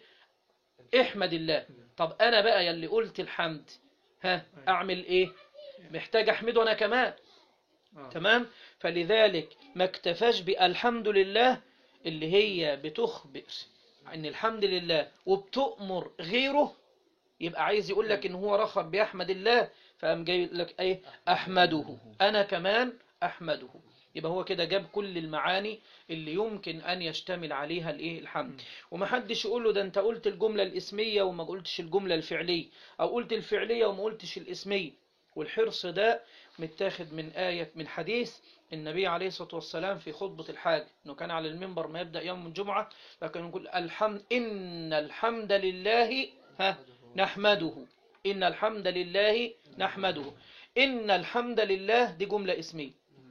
احمد الله طب انا بقى يلي قلت الحمد ها اعمل ايه محتاج احمده انا كمان آه. تمام فلذلك ما اكتفاش بالحمد لله اللي هي بتخبر ان الحمد لله وبتؤمر غيره يبقى عايز يقول لك ان هو رخر بيحمد الله فقام جاي يقول لك ايه احمده انا كمان احمده يبقى هو كده جاب كل المعاني اللي يمكن ان يشتمل عليها الايه الحمد ومحدش يقول له ده انت قلت الجمله الاسميه وما قلتش الجمله الفعليه او قلت الفعليه وما قلتش الاسميه والحرص ده متاخد من آية من حديث النبي عليه الصلاة والسلام في خطبة الحاج انه كان على المنبر ما يبدأ يوم الجمعة لكن يقول الحمد إن الحمد لله ها نحمده إن الحمد لله نحمده إن الحمد لله دي جملة اسمية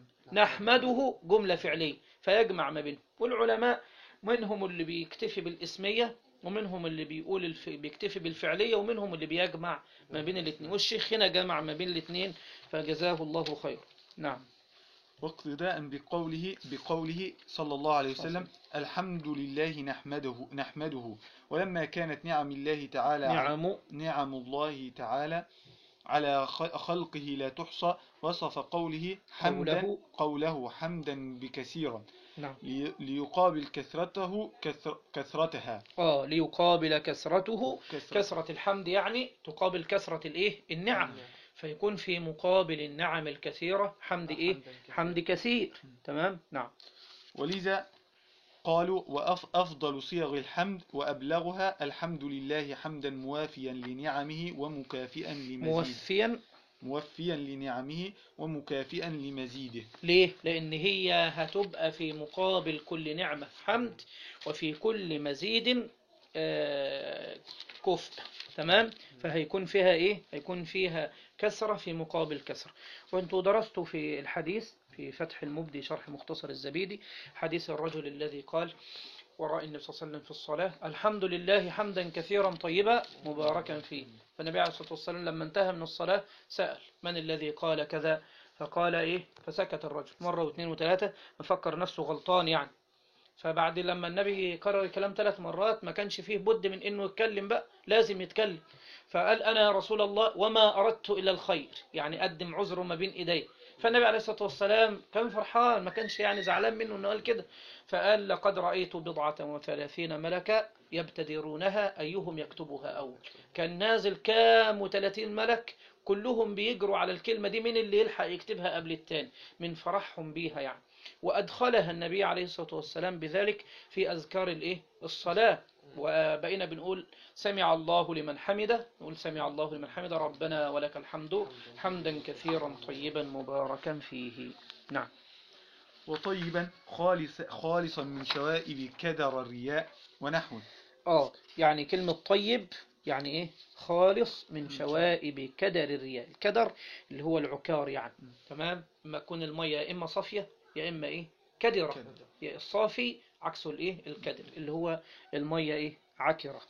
نحمده جملة فعلية فيجمع ما بينهم والعلماء منهم اللي بيكتفي بالاسمية ومنهم اللي بيقول الف... بيكتفي بالفعلية ومنهم اللي بيجمع ما بين الاثنين والشيخ هنا جمع ما بين الاثنين فجزاه الله خير نعم واقتداء بقوله بقوله صلى الله عليه وسلم الحمد لله نحمده نحمده ولما كانت نعم الله تعالى نعم نعم الله تعالى على خ- خلقه لا تحصى وصف قوله حمدا قوله. قوله حمدا بكثيرا نعم لي- ليقابل كثرته كثر كثرتها اه ليقابل كثرته كثرة. كثرة الحمد يعني تقابل كثرة الايه النعم فيكون في مقابل النعم الكثيرة حمد ايه حمد كثير تمام نعم ولذا قالوا وأفضل صيغ الحمد وأبلغها الحمد لله حمدا موافيا لنعمه ومكافئا لمزيد موفيا موفيا لنعمه ومكافئا لمزيده ليه؟ لأن هي هتبقى في مقابل كل نعمة حمد وفي كل مزيد آه، كفء تمام؟ فهيكون فيها إيه؟ هيكون فيها كسرة في مقابل كسرة وأنتوا درستوا في الحديث في فتح المبدي شرح مختصر الزبيدي حديث الرجل الذي قال وراء النبي صلى الله عليه وسلم في الصلاة الحمد لله حمدا كثيرا طيبا مباركا فيه فالنبي عليه الصلاة والسلام لما انتهى من الصلاة سأل من الذي قال كذا فقال إيه فسكت الرجل مرة واثنين وثلاثة مفكر نفسه غلطان يعني فبعد لما النبي كرر الكلام ثلاث مرات ما كانش فيه بد من انه يتكلم بقى لازم يتكلم فقال انا يا رسول الله وما اردت الا الخير يعني قدم عذره ما بين ايديه فالنبي عليه الصلاه والسلام كان فرحان ما كانش يعني زعلان منه انه قال كده فقال لقد رايت بضعه وثلاثين ملكا يبتدرونها ايهم يكتبها اول كان نازل كام وثلاثين ملك كلهم بيجروا على الكلمه دي من اللي يلحق يكتبها قبل التاني من فرحهم بيها يعني وأدخلها النبي عليه الصلاة والسلام بذلك في أذكار الإيه؟ الصلاة وبقينا بنقول سمع الله لمن حمده نقول سمع الله لمن حمده ربنا ولك الحمد حمدا كثيرا طيبا مباركا فيه نعم وطيبا خالص خالصا من شوائب كدر الرياء ونحوه آه يعني كلمة طيب يعني إيه خالص من شوائب كدر الرياء الكدر اللي هو العكار يعني تمام ما تكون المية يا إما صافية يا إما إيه كدرة كدر. يا الصافي عكسه الإيه الكدر اللي هو المية إيه عكرة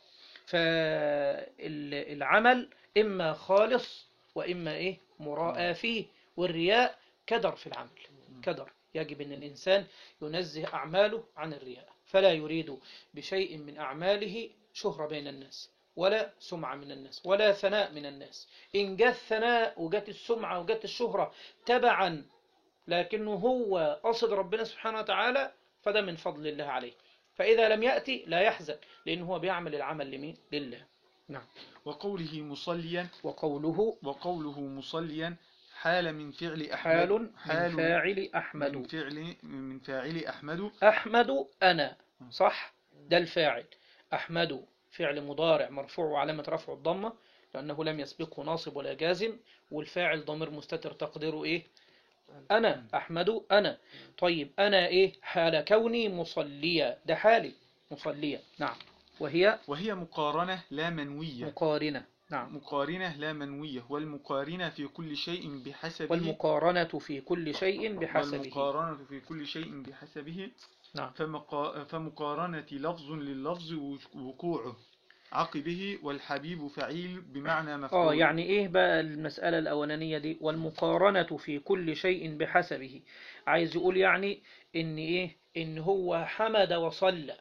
فالعمل إما خالص وإما إيه مراءة فيه والرياء كدر في العمل كدر يجب أن الإنسان ينزه أعماله عن الرياء فلا يريد بشيء من أعماله شهرة بين الناس ولا سمعة من الناس ولا ثناء من الناس إن جاء الثناء وجت السمعة وجت الشهرة تبعا لكنه هو قصد ربنا سبحانه وتعالى فده من فضل الله عليه فإذا لم يأتي لا يحزن لأنه هو بيعمل العمل لمين لله نعم وقوله مصليا وقوله وقوله مصليا حال من فعل أحمد حال من حال فاعل من أحمد فعل من فاعل أحمد أحمد أنا صح ده الفاعل أحمد فعل مضارع مرفوع وعلامة رفعه الضمة لأنه لم يسبقه ناصب ولا جازم والفاعل ضمير مستتر تقديره إيه أنا أحمد أنا طيب أنا إيه حال كوني مصليا ده حالي مصليا نعم وهي وهي مقارنة لا منوية مقارنة نعم مقارنة لا منوية والمقارنة في كل شيء بحسبه والمقارنة في كل شيء بحسبه والمقارنة في كل شيء بحسبه نعم فمقا... فمقارنة لفظ لللفظ وقوعه عقبه والحبيب فعيل بمعنى اه مفعول يعني ايه بقى المسألة الأولانية دي والمقارنة في كل شيء بحسبه عايز يقول يعني ان ايه ان هو حمد وصلى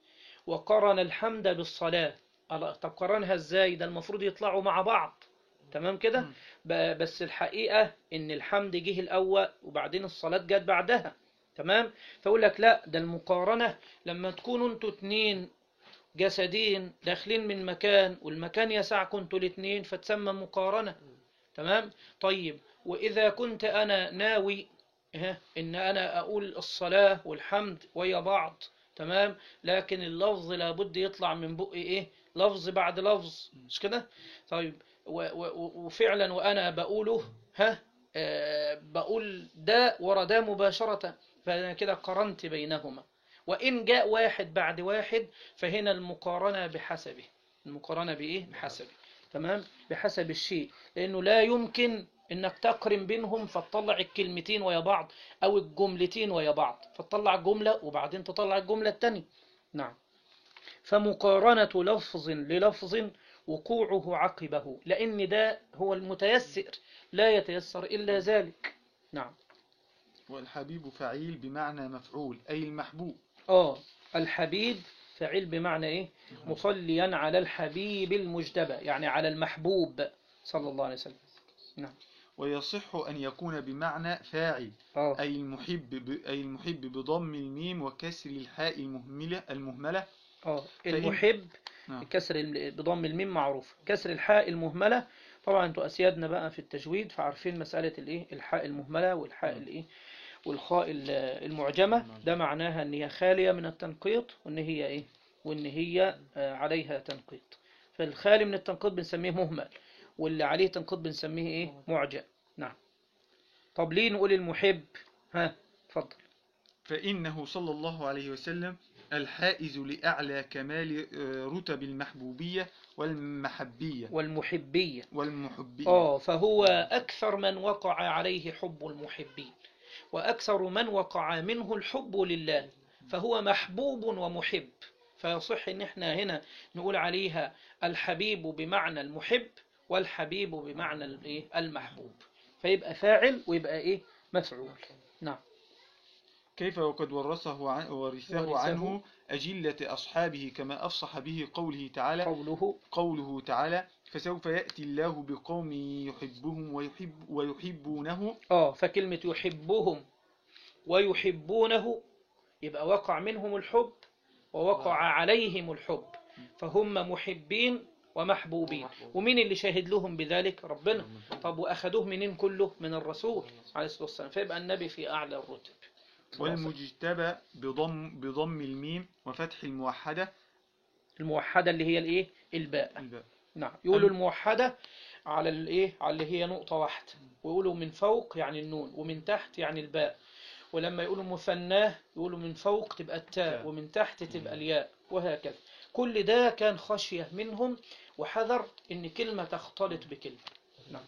وقرن الحمد بالصلاة الله، طب قرنها ازاي ده المفروض يطلعوا مع بعض تمام كده مم. ب- بس الحقيقة ان الحمد جه الأول وبعدين الصلاة جت بعدها تمام فأقول لك لا ده المقارنة لما تكونوا انتوا اتنين جسدين داخلين من مكان والمكان يسعكم انتوا الاتنين فتسمى مقارنة تمام طيب وإذا كنت أنا ناوي ها، إن أنا أقول الصلاة والحمد ويا بعض تمام لكن اللفظ لابد يطلع من بقي إيه لفظ بعد لفظ مش كده طيب و و وفعلا وأنا بقوله ها آه بقول ده ورا ده مباشرة فأنا كده قرنت بينهما وإن جاء واحد بعد واحد فهنا المقارنة بحسبه المقارنة بإيه بحسبه تمام بحسب الشيء لأنه لا يمكن إنك تقرن بينهم فتطلع الكلمتين ويا بعض أو الجملتين ويا بعض فتطلع جملة وبعدين تطلع الجملة التانية نعم فمقارنة لفظ للفظ وقوعه عقبه لأن ده هو المتيسر لا يتيسر إلا ذلك نعم والحبيب فعيل بمعنى مفعول أي المحبوب آه الحبيب فعل بمعنى إيه مصليا على الحبيب المجتبى يعني على المحبوب صلى الله عليه وسلم نعم ويصح أن يكون بمعنى فاعل آه أي المحب ب... أي المحب بضم الميم وكسر الحاء المهملة المهملة آه فإن- المحب نعم. كسر الم- بضم الميم معروف كسر الحاء المهملة طبعا انتوا أسيادنا بقى في التجويد فعارفين مسألة الإيه الحاء المهملة والحاء نعم. الإيه والخاء ال- المعجمة ده معناها ان هي خالية من التنقيط وان هي ايه وان هي آه، عليها تنقيط فالخالي من التنقيط بنسميه مهمل واللي عليه تنقيط بنسميه ايه معجم نعم طب ليه نقول المحب ها اتفضل فإنه صلى الله عليه وسلم الحائز لأعلى كمال آه، رتب المحبوبية والمحبية والمحبية والمحبية اه فهو أكثر من وقع عليه حب المحبين وأكثر من وقع منه الحب لله فهو محبوب ومحب فيصح ان احنا هنا نقول عليها الحبيب بمعنى المحب والحبيب بمعنى الايه المحبوب فيبقى فاعل ويبقى ايه مفعول نعم كيف وقد ورثه عن ورثه ورثه. عنه أجلة أصحابه كما أفصح به قوله تعالى قوله قوله تعالى فسوف يأتي الله بقوم يحبهم ويحب ويحبونه اه فكلمة يحبهم ويحبونه يبقى وقع منهم الحب ووقع عليهم الحب فهم محبين ومحبوبين ومين اللي شاهد لهم بذلك ربنا طب وأخذوه منين كله من الرسول عليه الصلاة والسلام فيبقى النبي في أعلى الرتب والمجتبى بضم بضم الميم وفتح الموحدة الموحدة اللي هي الايه الباء الباء. نعم يقولوا الموحدة على الايه على اللي هي نقطة واحدة ويقولوا من فوق يعني النون ومن تحت يعني الباء ولما يقولوا مثناه يقولوا من فوق تبقى التاء ومن تحت تبقى الياء وهكذا كل ده كان خشية منهم وحذر ان كلمة تختلط بكلمة نعم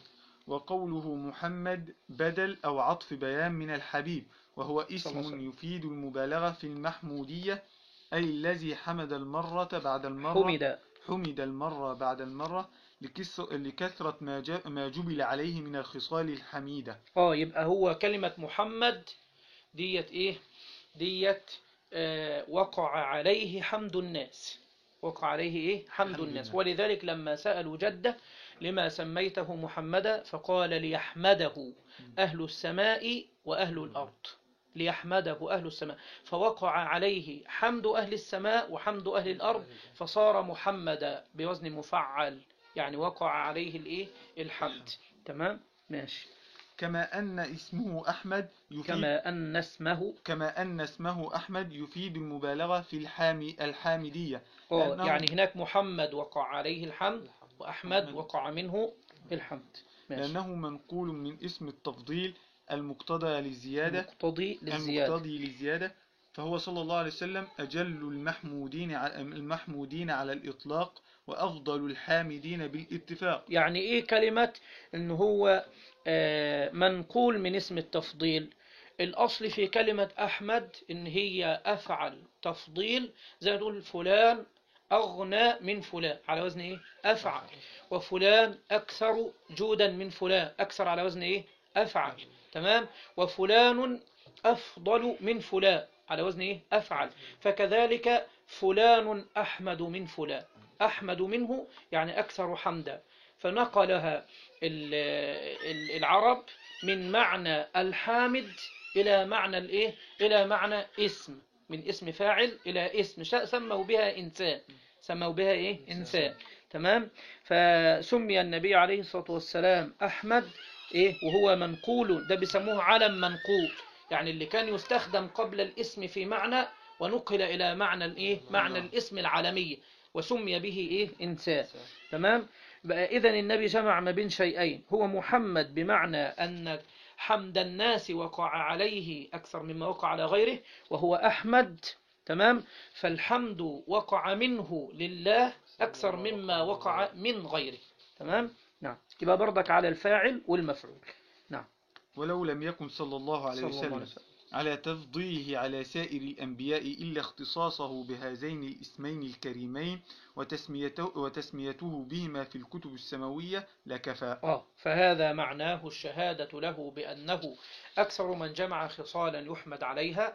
وقوله محمد بدل أو عطف بيان من الحبيب وهو صلى الله عليه اسم وسلم. يفيد المبالغة في المحمودية أي الذي حمد المرة بعد المرة حمد حمد المرة بعد المرة لكس- لكثرة ما جا- ما جبل عليه من الخصال الحميدة اه يبقى هو كلمة محمد ديت ايه ديت آه وقع عليه حمد الناس وقع عليه ايه حمد حمد الناس الناس. ولذلك لما سألوا جده لما سميته محمدا فقال ليحمده أهل السماء وأهل الأرض ليحمده أهل السماء فوقع عليه حمد أهل السماء وحمد أهل الأرض فصار محمدا بوزن مفعل يعني وقع عليه الايه الحمد تمام ماشي كما أن اسمه أحمد يفيد كما أن اسمه كما أن اسمه أحمد يفيد المبالغة في الحامي الحامدية آه، لأنه- يعني هناك محمد وقع عليه الحمد وأحمد وقع منه الحمد ماشي لأنه منقول من اسم التفضيل المقتضى للزيادة مقتضي للزيادة المقتضي للزيادة فهو صلى الله عليه وسلم أجل المحمودين ع- المحمودين على الإطلاق وأفضل الحامدين بالاتفاق يعني إيه كلمة إن هو آه، منقول من اسم التفضيل الأصل في كلمة أحمد إن هي أفعل تفضيل زي ما تقول فلان أغنى من فلان على وزن إيه أفعل وفلان أكثر جودا من فلان أكثر على وزن إيه أفعل تمام وفلان أفضل من فلان على وزن إيه أفعل فكذلك فلان أحمد من فلان أحمد منه يعني أكثر حمدا فنقلها ال- ال- العرب من معنى الحامد إلى معنى الإيه إلى معنى اسم من اسم فاعل إلى اسم شا- سموا بها إنسان سموا بها إيه إنسان تمام فسمي النبي عليه الصلاة والسلام أحمد إيه وهو منقول ده بيسموه علم منقول يعني اللي كان يستخدم قبل الاسم في معنى ونقل إلى معنى الإيه معنى الاسم العالمي وسمي به إيه إنسان تمام بقى إذا النبي جمع ما بين شيئين هو محمد بمعنى أن حمد الناس وقع عليه أكثر مما وقع على غيره وهو أحمد تمام فالحمد وقع منه لله أكثر مما وقع من غيره تمام نعم يبقى برضك على الفاعل والمفعول نعم ولو لم يكن صلى الله عليه صلى الله عليه وسلم وسلم على تفضيله على سائر الأنبياء إلا اختصاصه بهذين الاسمين الكريمين وتسميته, وتسميته بهما في الكتب السماوية لكفى آه فهذا معناه الشهادة له بأنه أكثر من جمع خصالا يحمد عليها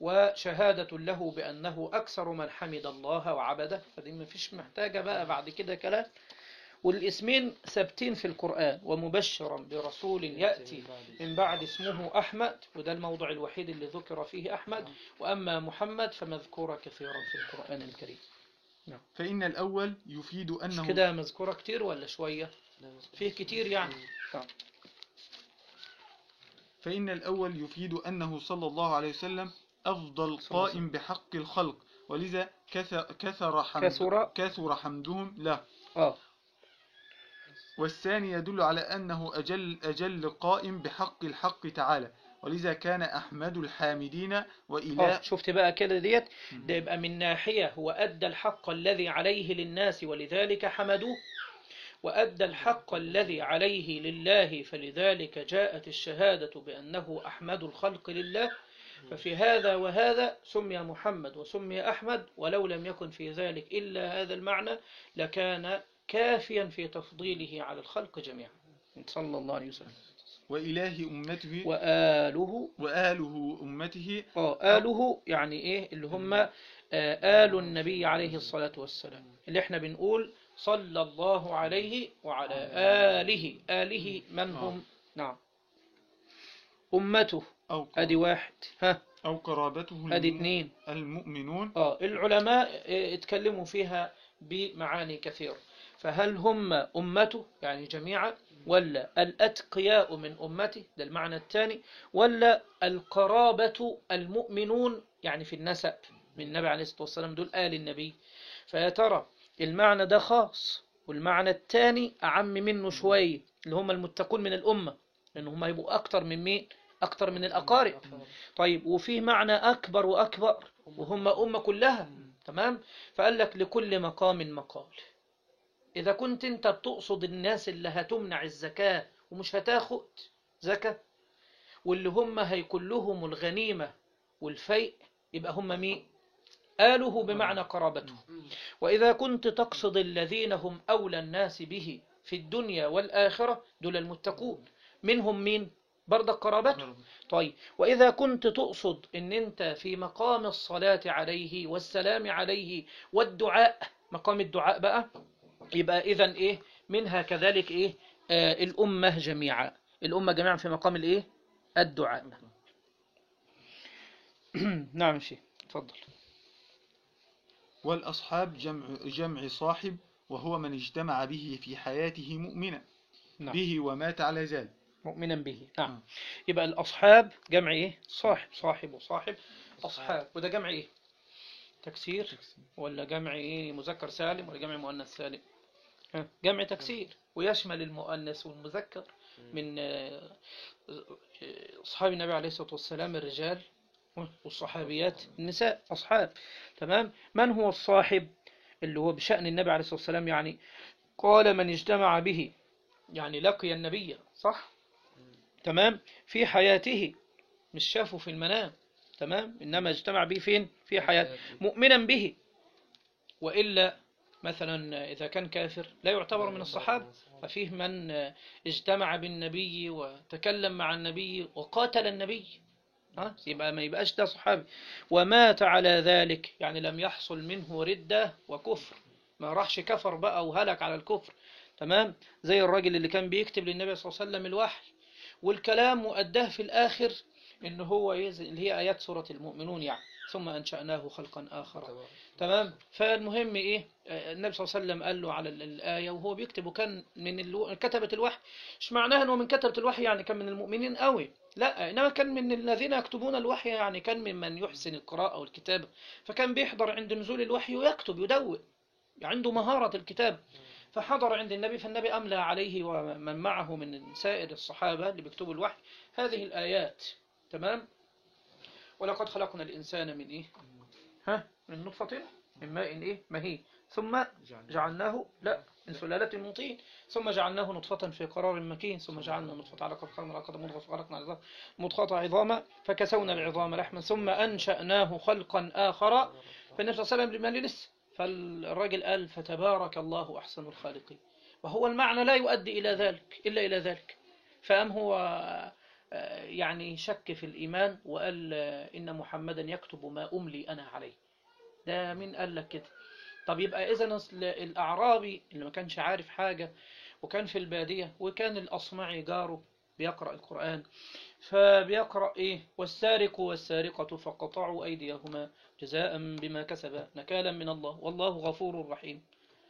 وشهادة له بأنه أكثر من حمد الله وعبده فدي ما فيش محتاجة بقى بعد كده كلام والاسمين ثابتين في القرآن ومبشرا برسول يأتي من بعد اسمه أحمد وده الموضع الوحيد اللي ذكر فيه أحمد وأما محمد فمذكورة كثيرا في القرآن الكريم فإن الأول يفيد مش أنه كده مذكورة كتير ولا شوية فيه كتير يعني طبعا. فإن الأول يفيد أنه صلى الله عليه وسلم أفضل صلى الله عليه قائم بحق الخلق ولذا كثر, كثر, حمد كثر. كثر حمدهم له آه والثاني يدل على أنه أجل, أجل قائم بحق الحق تعالى ولذا كان أحمد الحامدين اه وإله شفت بقى كده ديت ده يبقى من ناحية هو أدى الحق الذي عليه للناس ولذلك حمدوه وأدى الحق الذي عليه لله فلذلك جاءت الشهادة بأنه أحمد الخلق لله ففي هذا وهذا سمي محمد وسمي أحمد ولو لم يكن في ذلك إلا هذا المعنى لكان كافيا في تفضيله على الخلق جميعا صلى الله عليه وسلم وإله أمته وآله وآله أمته اه آله يعني إيه اللي هم آه، آل النبي عليه الصلاة والسلام اللي احنا بنقول صلى الله عليه وعلى آله آله من هم نعم أمته أو أدي واحد ها أو قرابته أدي الم- اتنين المؤمنون اه العلماء آه، اتكلموا فيها بمعاني كثيرة فهل هم أمته يعني جميعا ولا الأتقياء من أمته ده المعنى الثاني ولا القرابة المؤمنون يعني في النسب من النبي عليه الصلاة والسلام دول آل النبي فيا ترى المعنى ده خاص والمعنى الثاني أعم منه شوية اللي هم المتقون من الأمة لأن هم يبقوا أكتر من مين أكتر من الأقارب طيب وفي معنى أكبر وأكبر وهم أمة كلها تمام فقال لك لكل مقام مقال إذا كنت أنت بتقصد الناس اللي هتمنع الزكاة ومش هتاخد زكاة واللي هم هيكون لهم الغنيمة والفيء يبقى هم مين آله بمعنى قرابته وإذا كنت تقصد الذين هم أولى الناس به في الدنيا والآخرة دول المتقون منهم مين برضك قرابته طيب وإذا كنت تقصد أن أنت في مقام الصلاة عليه والسلام عليه والدعاء مقام الدعاء بقى يبقى إذا إيه منها كذلك إيه آه الأمة جميعا الأمة جميعا في مقام الإيه الدعاء نعم شيء تفضل والأصحاب جمع, جمع صاحب وهو من اجتمع به في حياته مؤمنا نعم. به ومات على ذلك مؤمنا به آه. نعم يبقى الأصحاب جمع إيه صاحب صاحب وصاحب أصحاب وده جمع إيه تكسير ولا جمع إيه مذكر سالم ولا جمع مؤنث سالم ها؟ جمع تكسير ويشمل المؤنث والمذكر من آه، آه، أصحاب النبي عليه الصلاة والسلام الرجال والصحابيات النساء أصحاب تمام من هو الصاحب اللي هو بشأن النبي عليه الصلاة والسلام يعني قال من اجتمع به يعني لقي النبي صح تمام في حياته مش شافه في المنام تمام إنما اجتمع به فين في حياته مؤمنا به وإلا مثلا إذا كان كافر لا يعتبر من الصحابة ففيه من اجتمع بالنبي وتكلم مع النبي وقاتل النبي ها يبقى ما يبقاش ده صحابي ومات على ذلك يعني لم يحصل منه ردة وكفر ما راحش كفر بقى وهلك على الكفر تمام زي الراجل اللي كان بيكتب للنبي صلى الله عليه وسلم الوحي والكلام مؤداه في الآخر إن هو يز- اللي هي آيات سورة المؤمنون يعني ثم أنشأناه خلقا آخر تمام فالمهم إيه آه، النبي صلى الله عليه وسلم قال له على ال- الآية وهو بيكتب وكان من الو... كتبة الوحي مش معناها أنه من كتبة الوحي يعني كان من المؤمنين قوي لا إنما كان من الذين يكتبون الوحي يعني كان ممن يحسن القراءة والكتابة فكان بيحضر عند نزول الوحي ويكتب يدون عنده مهارة الكتاب فحضر عند النبي فالنبي أملى عليه ومن معه من سائر الصحابة اللي بيكتبوا الوحي هذه الآيات تمام ولقد خلقنا الإنسان من إيه ها من نطفة من ماء إيه مهين ثم جعلناه لا من سلالة من طين ثم جعلناه نطفة في قرار مكين ثم جعلنا نطفة على خلقنا على مضغة فخلقنا عظام مضغة عظاما فكسونا العظام لحما ثم أنشأناه خلقا آخر فالنبي صلى الله عليه وسلم لما لسه فالراجل قال فتبارك الله أحسن الخالقين وهو المعنى لا يؤدي إلى ذلك إلا إلى ذلك فأم هو آه، يعني شك في الإيمان وقال آه، إن محمدا يكتب ما أملي أنا عليه ده مين قال لك كده طب يبقى إذا الأعرابي اللي ما كانش عارف حاجة وكان في البادية وكان الأصمعي جاره بيقرأ القرآن فبيقرأ إيه والسارق والسارقة فقطعوا أيديهما جزاء بما كسبا نكالا من الله والله غفور رحيم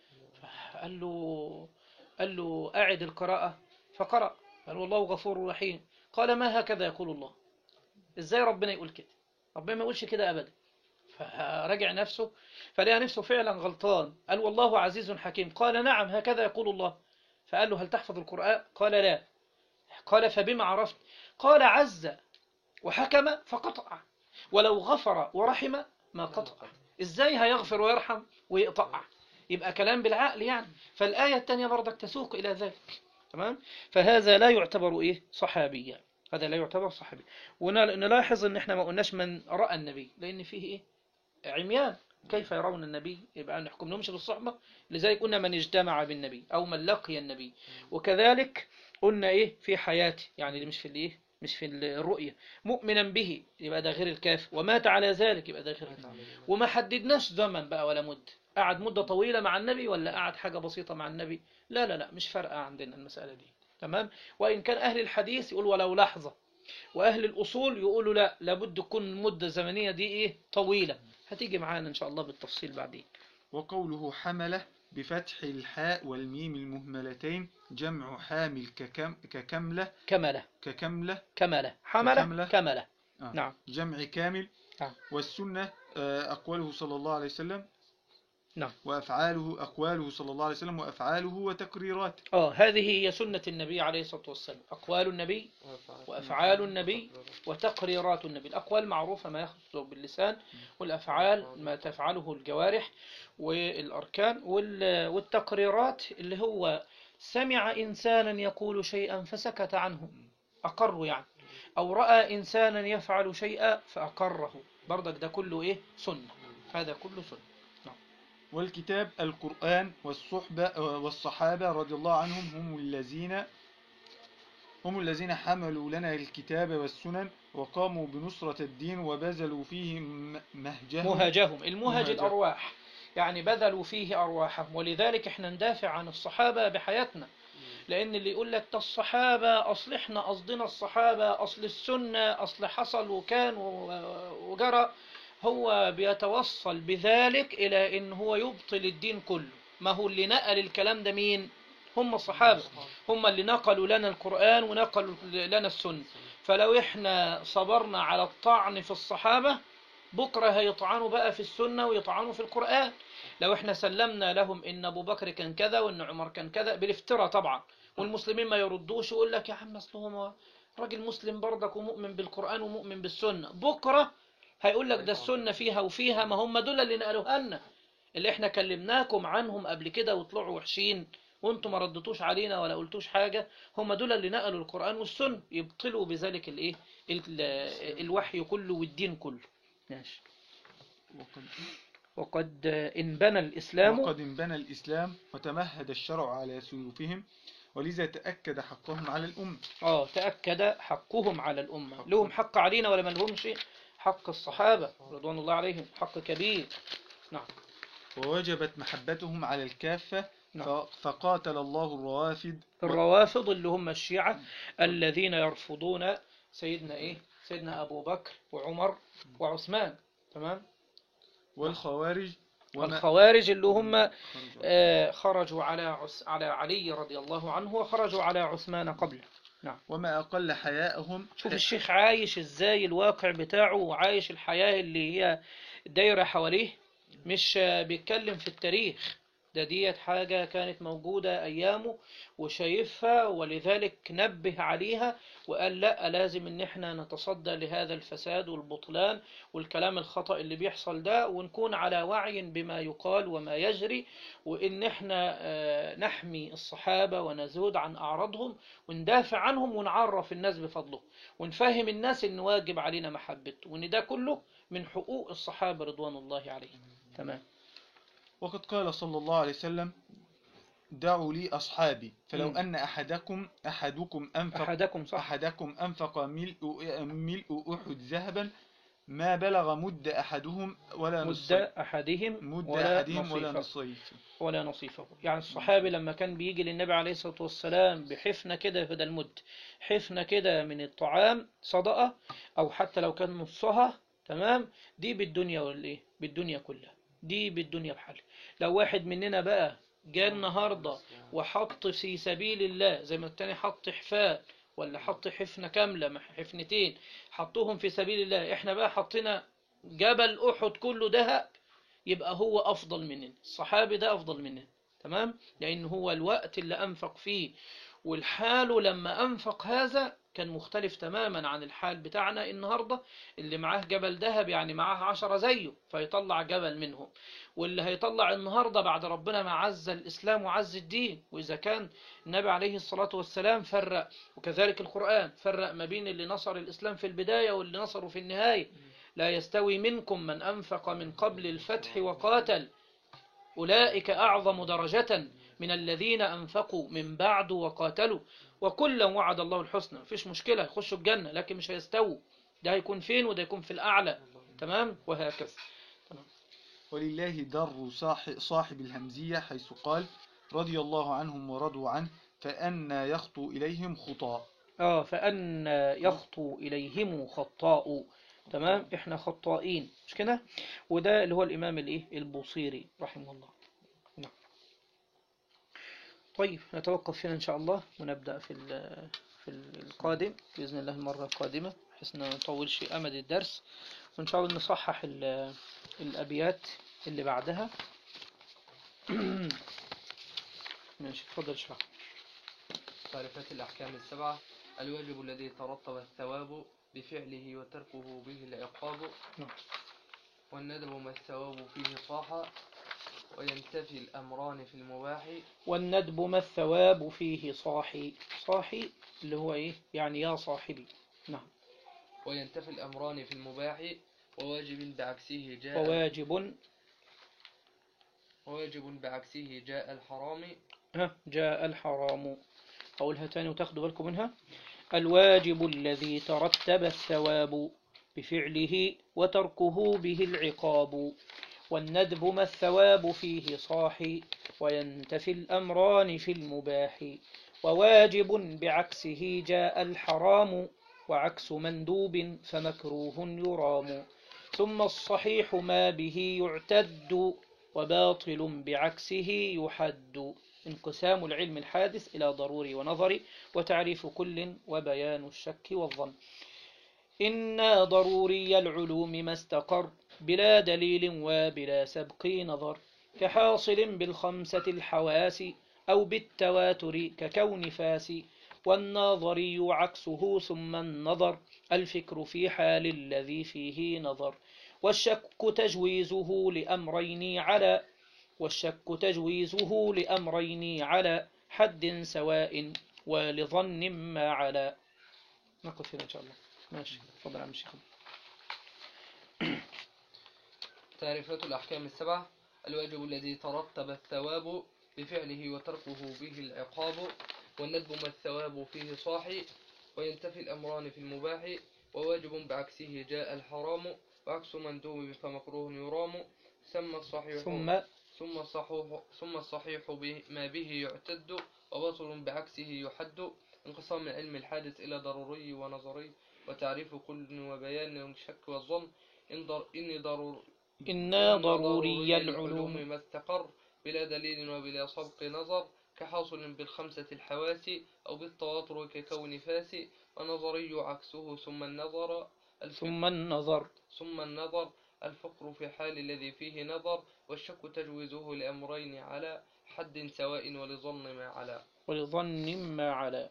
قال له قال له أعد القراءة فقرأ قال والله غفور رحيم قال ما هكذا يقول الله إزاي ربنا يقول كده ربنا ما يقولش كده أبدا فرجع نفسه فلقى نفسه فعلا غلطان قال والله عزيز حكيم قال نعم هكذا يقول الله فقال له هل تحفظ القرآن قال لا قال فبما عرفت قال عز وحكم فقطع ولو غفر ورحم ما قطع ازاي هيغفر ويرحم ويقطع يبقى كلام بالعقل يعني فالآية الثانية برضك تسوق إلى ذلك تمام فهذا لا يعتبر إيه صحابيا هذا لا يعتبر صحابي ونلاحظ ان احنا ما قلناش من رأى النبي لان فيه ايه عميان كيف يرون النبي يبقى ما نحكم لهمش بالصحبة لذلك قلنا من اجتمع بالنبي او من لقي النبي وكذلك قلنا ايه في حياتي يعني دي مش في الايه مش في الرؤية مؤمنا به يبقى ده غير الكافر ومات على ذلك يبقى ده غير الكافر وما حددناش زمن بقى ولا مدة قعد مدة طويلة مع النبي ولا قعد حاجة بسيطة مع النبي لا لا لا مش فارقة عندنا المسألة دي تمام وإن كان أهل الحديث يقول ولو لحظة وأهل الأصول يقولوا لا لابد تكون المدة الزمنية دي إيه طويلة هتيجي معانا إن شاء الله بالتفصيل بعدين وقوله حملة بفتح الحاء والميم المهملتين جمع حامل ككم ككملة كملة ككملة كملة حملة كملة. كملة آه. نعم جمع كامل نعم. والسنة آه، أقواله صلى الله عليه وسلم نعم. وأفعاله أقواله صلى الله عليه وسلم وأفعاله وتقريراته آه هذه هي سنة النبي عليه الصلاة والسلام أقوال النبي وأفعال النبي وتقريرات النبي الأقوال معروفة ما يخرج باللسان والأفعال ما تفعله الجوارح والأركان وال- والتقريرات اللي هو سمع إنسانا يقول شيئا فسكت عنه أقر يعني أو رأى إنسانا يفعل شيئا فأقره برضك ده كله إيه سنة هذا كله سنة والكتاب القرآن والصحبة والصحابة رضي الله عنهم هم الذين هم الذين حملوا لنا الكتاب والسنن وقاموا بنصرة الدين وبذلوا فيه م- مهجهم مهاجهم المهاج مهاج. الأرواح يعني بذلوا فيه أرواحهم ولذلك احنا ندافع عن الصحابة بحياتنا لأن اللي يقول لك ده الصحابة أصل احنا قصدنا الصحابة أصل السنة أصل حصل وكان و- وجرى هو بيتوصل بذلك إلى إن هو يبطل الدين كله ما هو اللي نقل الكلام ده مين هم الصحابة هم اللي نقلوا لنا القرآن ونقلوا لنا السنة فلو احنا صبرنا على الطعن في الصحابة بكرة هيطعنوا بقى في السنة ويطعنوا في القرآن لو احنا سلمنا لهم ان ابو بكر كان كذا وان عمر كان كذا بالافتراء طبعا والمسلمين ما يردوش ويقول لك يا عم اصل هو راجل مسلم برضك ومؤمن بالقرآن ومؤمن بالسنة بكرة هيقول لك ده السنة فيها وفيها ما هم دول اللي نقلوها لنا اللي احنا كلمناكم عنهم قبل كده وطلعوا وحشين وانتم ما ردتوش علينا ولا قلتوش حاجة هم دول اللي نقلوا القرآن والسنة يبطلوا بذلك الايه ال- الوحي كله والدين كله ماشي وقد, وقد انبنى الإسلام وقد انبنى الإسلام وتمهد الشرع على سيوفهم ولذا تأكد حقهم على الأمة اه تأكد حقهم على الأمة لهم حق علينا ولا ما لهمش حق الصحابة رضوان الله عليهم حق كبير نعم ووجبت محبتهم على الكافة نعم. ف- فقاتل الله الروافد الروافض اللي هم الشيعة الذين يرفضون سيدنا ايه سيدنا أبو بكر وعمر وعثمان تمام والخوارج وما والخوارج اللي هم آه، خرجوا على عس على علي رضي الله عنه وخرجوا على عثمان قبله وما أقل حياءهم شوف الشيخ عايش ازاي الواقع بتاعه وعايش الحياة اللي هي دايرة حواليه مش آه، بيتكلم في التاريخ ده ديت حاجة كانت موجودة أيامه وشايفها ولذلك نبه عليها وقال لا لازم ان احنا نتصدى لهذا الفساد والبطلان والكلام الخطأ اللي بيحصل ده ونكون على وعي بما يقال وما يجري وان احنا آه، نحمي الصحابة ونزود عن أعراضهم وندافع عنهم ونعرف الناس بفضله ونفهم الناس ان واجب علينا محبته وان ده كله من حقوق الصحابة رضوان الله عليهم تمام وقد قال صلى الله عليه وسلم دعوا لي أصحابي فلو مم. أن أحدكم أحدكم أنفق أحدكم صح أحدكم أنفق ملء ملء أحد ذهبا ما بلغ مد أحدهم ولا مد نصيف أحدهم مد ولا أحدهم ولا نصيفه نصيف ولا نصيفه يعني الصحابي لما كان بيجي للنبي عليه الصلاة والسلام بحفنة كده في ده المد حفنة كده من الطعام صدقة أو حتى لو كان نصها تمام دي بالدنيا والإيه بالدنيا كلها دي بالدنيا بحالها لو واحد مننا بقى جاء النهاردة وحط في سبيل الله زي ما التاني حط حفاء ولا حط حفنة كاملة مع حفنتين حطوهم في سبيل الله احنا بقى حطينا جبل أحد كله ذهب يبقى هو أفضل مننا الصحابي ده أفضل مننا تمام لأن هو الوقت اللي أنفق فيه والحال لما أنفق هذا كان مختلف تماما عن الحال بتاعنا النهاردة اللي معاه جبل ذهب يعني معاه عشرة زيه فيطلع جبل منهم واللي هيطلع النهاردة بعد ربنا ما عز الإسلام وعز الدين وإذا كان النبي عليه الصلاة والسلام فرق وكذلك القرآن فرق ما بين اللي نصر الإسلام في البداية واللي نصره في النهاية لا يستوي منكم من أنفق من قبل الفتح وقاتل أولئك أعظم درجة من الذين أنفقوا من بعد وقاتلوا وكلا وعد الله الحسنى مفيش مشكلة يخشوا الجنة لكن مش هيستووا ده هيكون فين وده يكون في الأعلى تمام وهكذا ولله در صاح- صاحب الهمزية حيث قال رضي الله عنهم ورضوا عنه فأنا يخطو إليهم خطاء آه فأن يخطو إليهم خطاء تمام إحنا خطائين مش كده وده اللي هو الإمام الإيه البوصيري رحمه الله نعم طيب نتوقف هنا إن شاء الله ونبدأ في ال- في القادم بإذن الله المرة القادمة بحيث ما نطولش أمد الدرس وإن شاء الله نصحح ال- الأبيات اللي بعدها ماشي اتفضل اشرح تعريفات الأحكام السبعة الواجب الذي ترتب الثواب بفعله وتركه به العقاب نعم. والندب ما الثواب فيه صاح وينتفي الأمران في المباح والندب ما الثواب فيه صاحي صاحي اللي هو ايه يعني يا صاحبي نعم وينتفي الأمران في المباح وواجب بعكسه جاء وواجب وواجب بعكسه جاء الحرام ها جاء الحرام أقولها تاني وتاخدوا بالكم منها الواجب الذي ترتب الثواب بفعله وتركه به العقاب والندب ما الثواب فيه صاحي وينتفي الأمران في المباح وواجب بعكسه جاء الحرام وعكس مندوب فمكروه يرام ثم الصحيح ما به يعتد وباطل بعكسه يحد انقسام العلم الحادث إلى ضروري ونظري وتعريف كل وبيان الشك والظن إن ضروري العلوم ما استقر بلا دليل وبلا سبق نظر كحاصل بالخمسة الحواس أو بالتواتر ككون فاس والناظري عكسه ثم النظر الفكر في حال الذي فيه نظر والشك تجويزه لأمرين على والشك تجويزه لأمرين على حد سواء ولظن ما على نقف هنا إن شاء الله ماشي تفضل يا عم الشيخ تعريفات الأحكام السبعة الواجب الذي ترتب الثواب بفعله وتركه به العقاب والندب ما الثواب فيه صاحي وينتفي الأمران في المباح وواجب بعكسه جاء الحرام وعكس مندوب فمكروه يرام ثم الصحيح ثم ثم الصحيح ثم الصحيح به- ما به يعتد وباطل بعكسه يحد انقسام العلم الحادث إلى ضروري ونظري وتعريف كل وبيان الشك والظن إن, ضر إن ضرور إنا إن ضروري العلوم ما استقر بلا دليل وبلا سبق نظر كحاصل بالخمسة الحواس أو بالتواتر ككون فاس ونظري عكسه ثم النظر الفكر ثم النظر ثم النظر الفقر في حال الذي فيه نظر والشك تجويزه لأمرين على حد سواء ولظن ما على ولظن ما على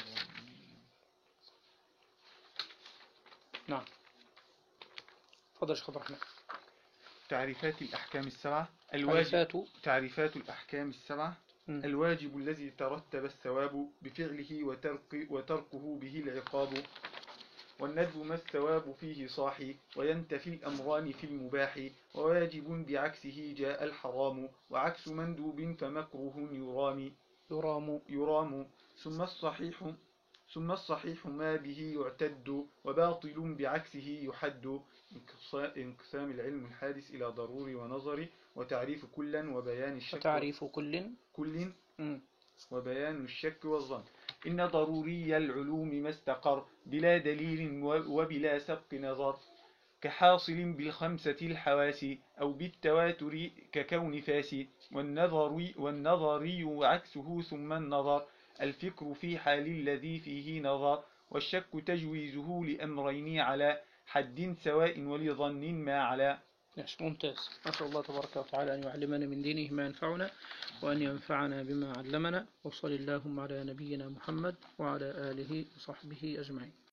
نعم تفضل يا شيخ عبد الرحمن تعريفات الأحكام السبعة الواجب تعريفات تعريفات الأحكام السبعة مم. الواجب الذي ترتب الثواب بفعله وترك وتركه به العقاب والندب ما الثواب فيه صاحي وينتفي الأمران في المباح وواجب بعكسه جاء الحرام وعكس مندوب فمكروه يرام يرام يرام ثم الصحيح ثم الصحيح ما به يعتد وباطل بعكسه يحد انقصا- انقسام العلم الحادث إلى ضروري ونظري وتعريف كلا وبيان الشك وتعريف كل كل مم. وبيان الشك والظن إن ضروري العلوم ما استقر بلا دليل و- وبلا سبق نظر كحاصل بالخمسة الحواس أو بالتواتر ككون فاس والنظري, والنظري عكسه ثم النظر الفكر في حال الذي فيه نظر والشك تجويزه لأمرين على حد سواء ولظن ما على ماشي ممتاز أسأل الله تبارك وتعالى أن يعلمنا من دينه ما ينفعنا وأن ينفعنا بما علمنا وصل اللهم على نبينا محمد وعلى آله وصحبه أجمعين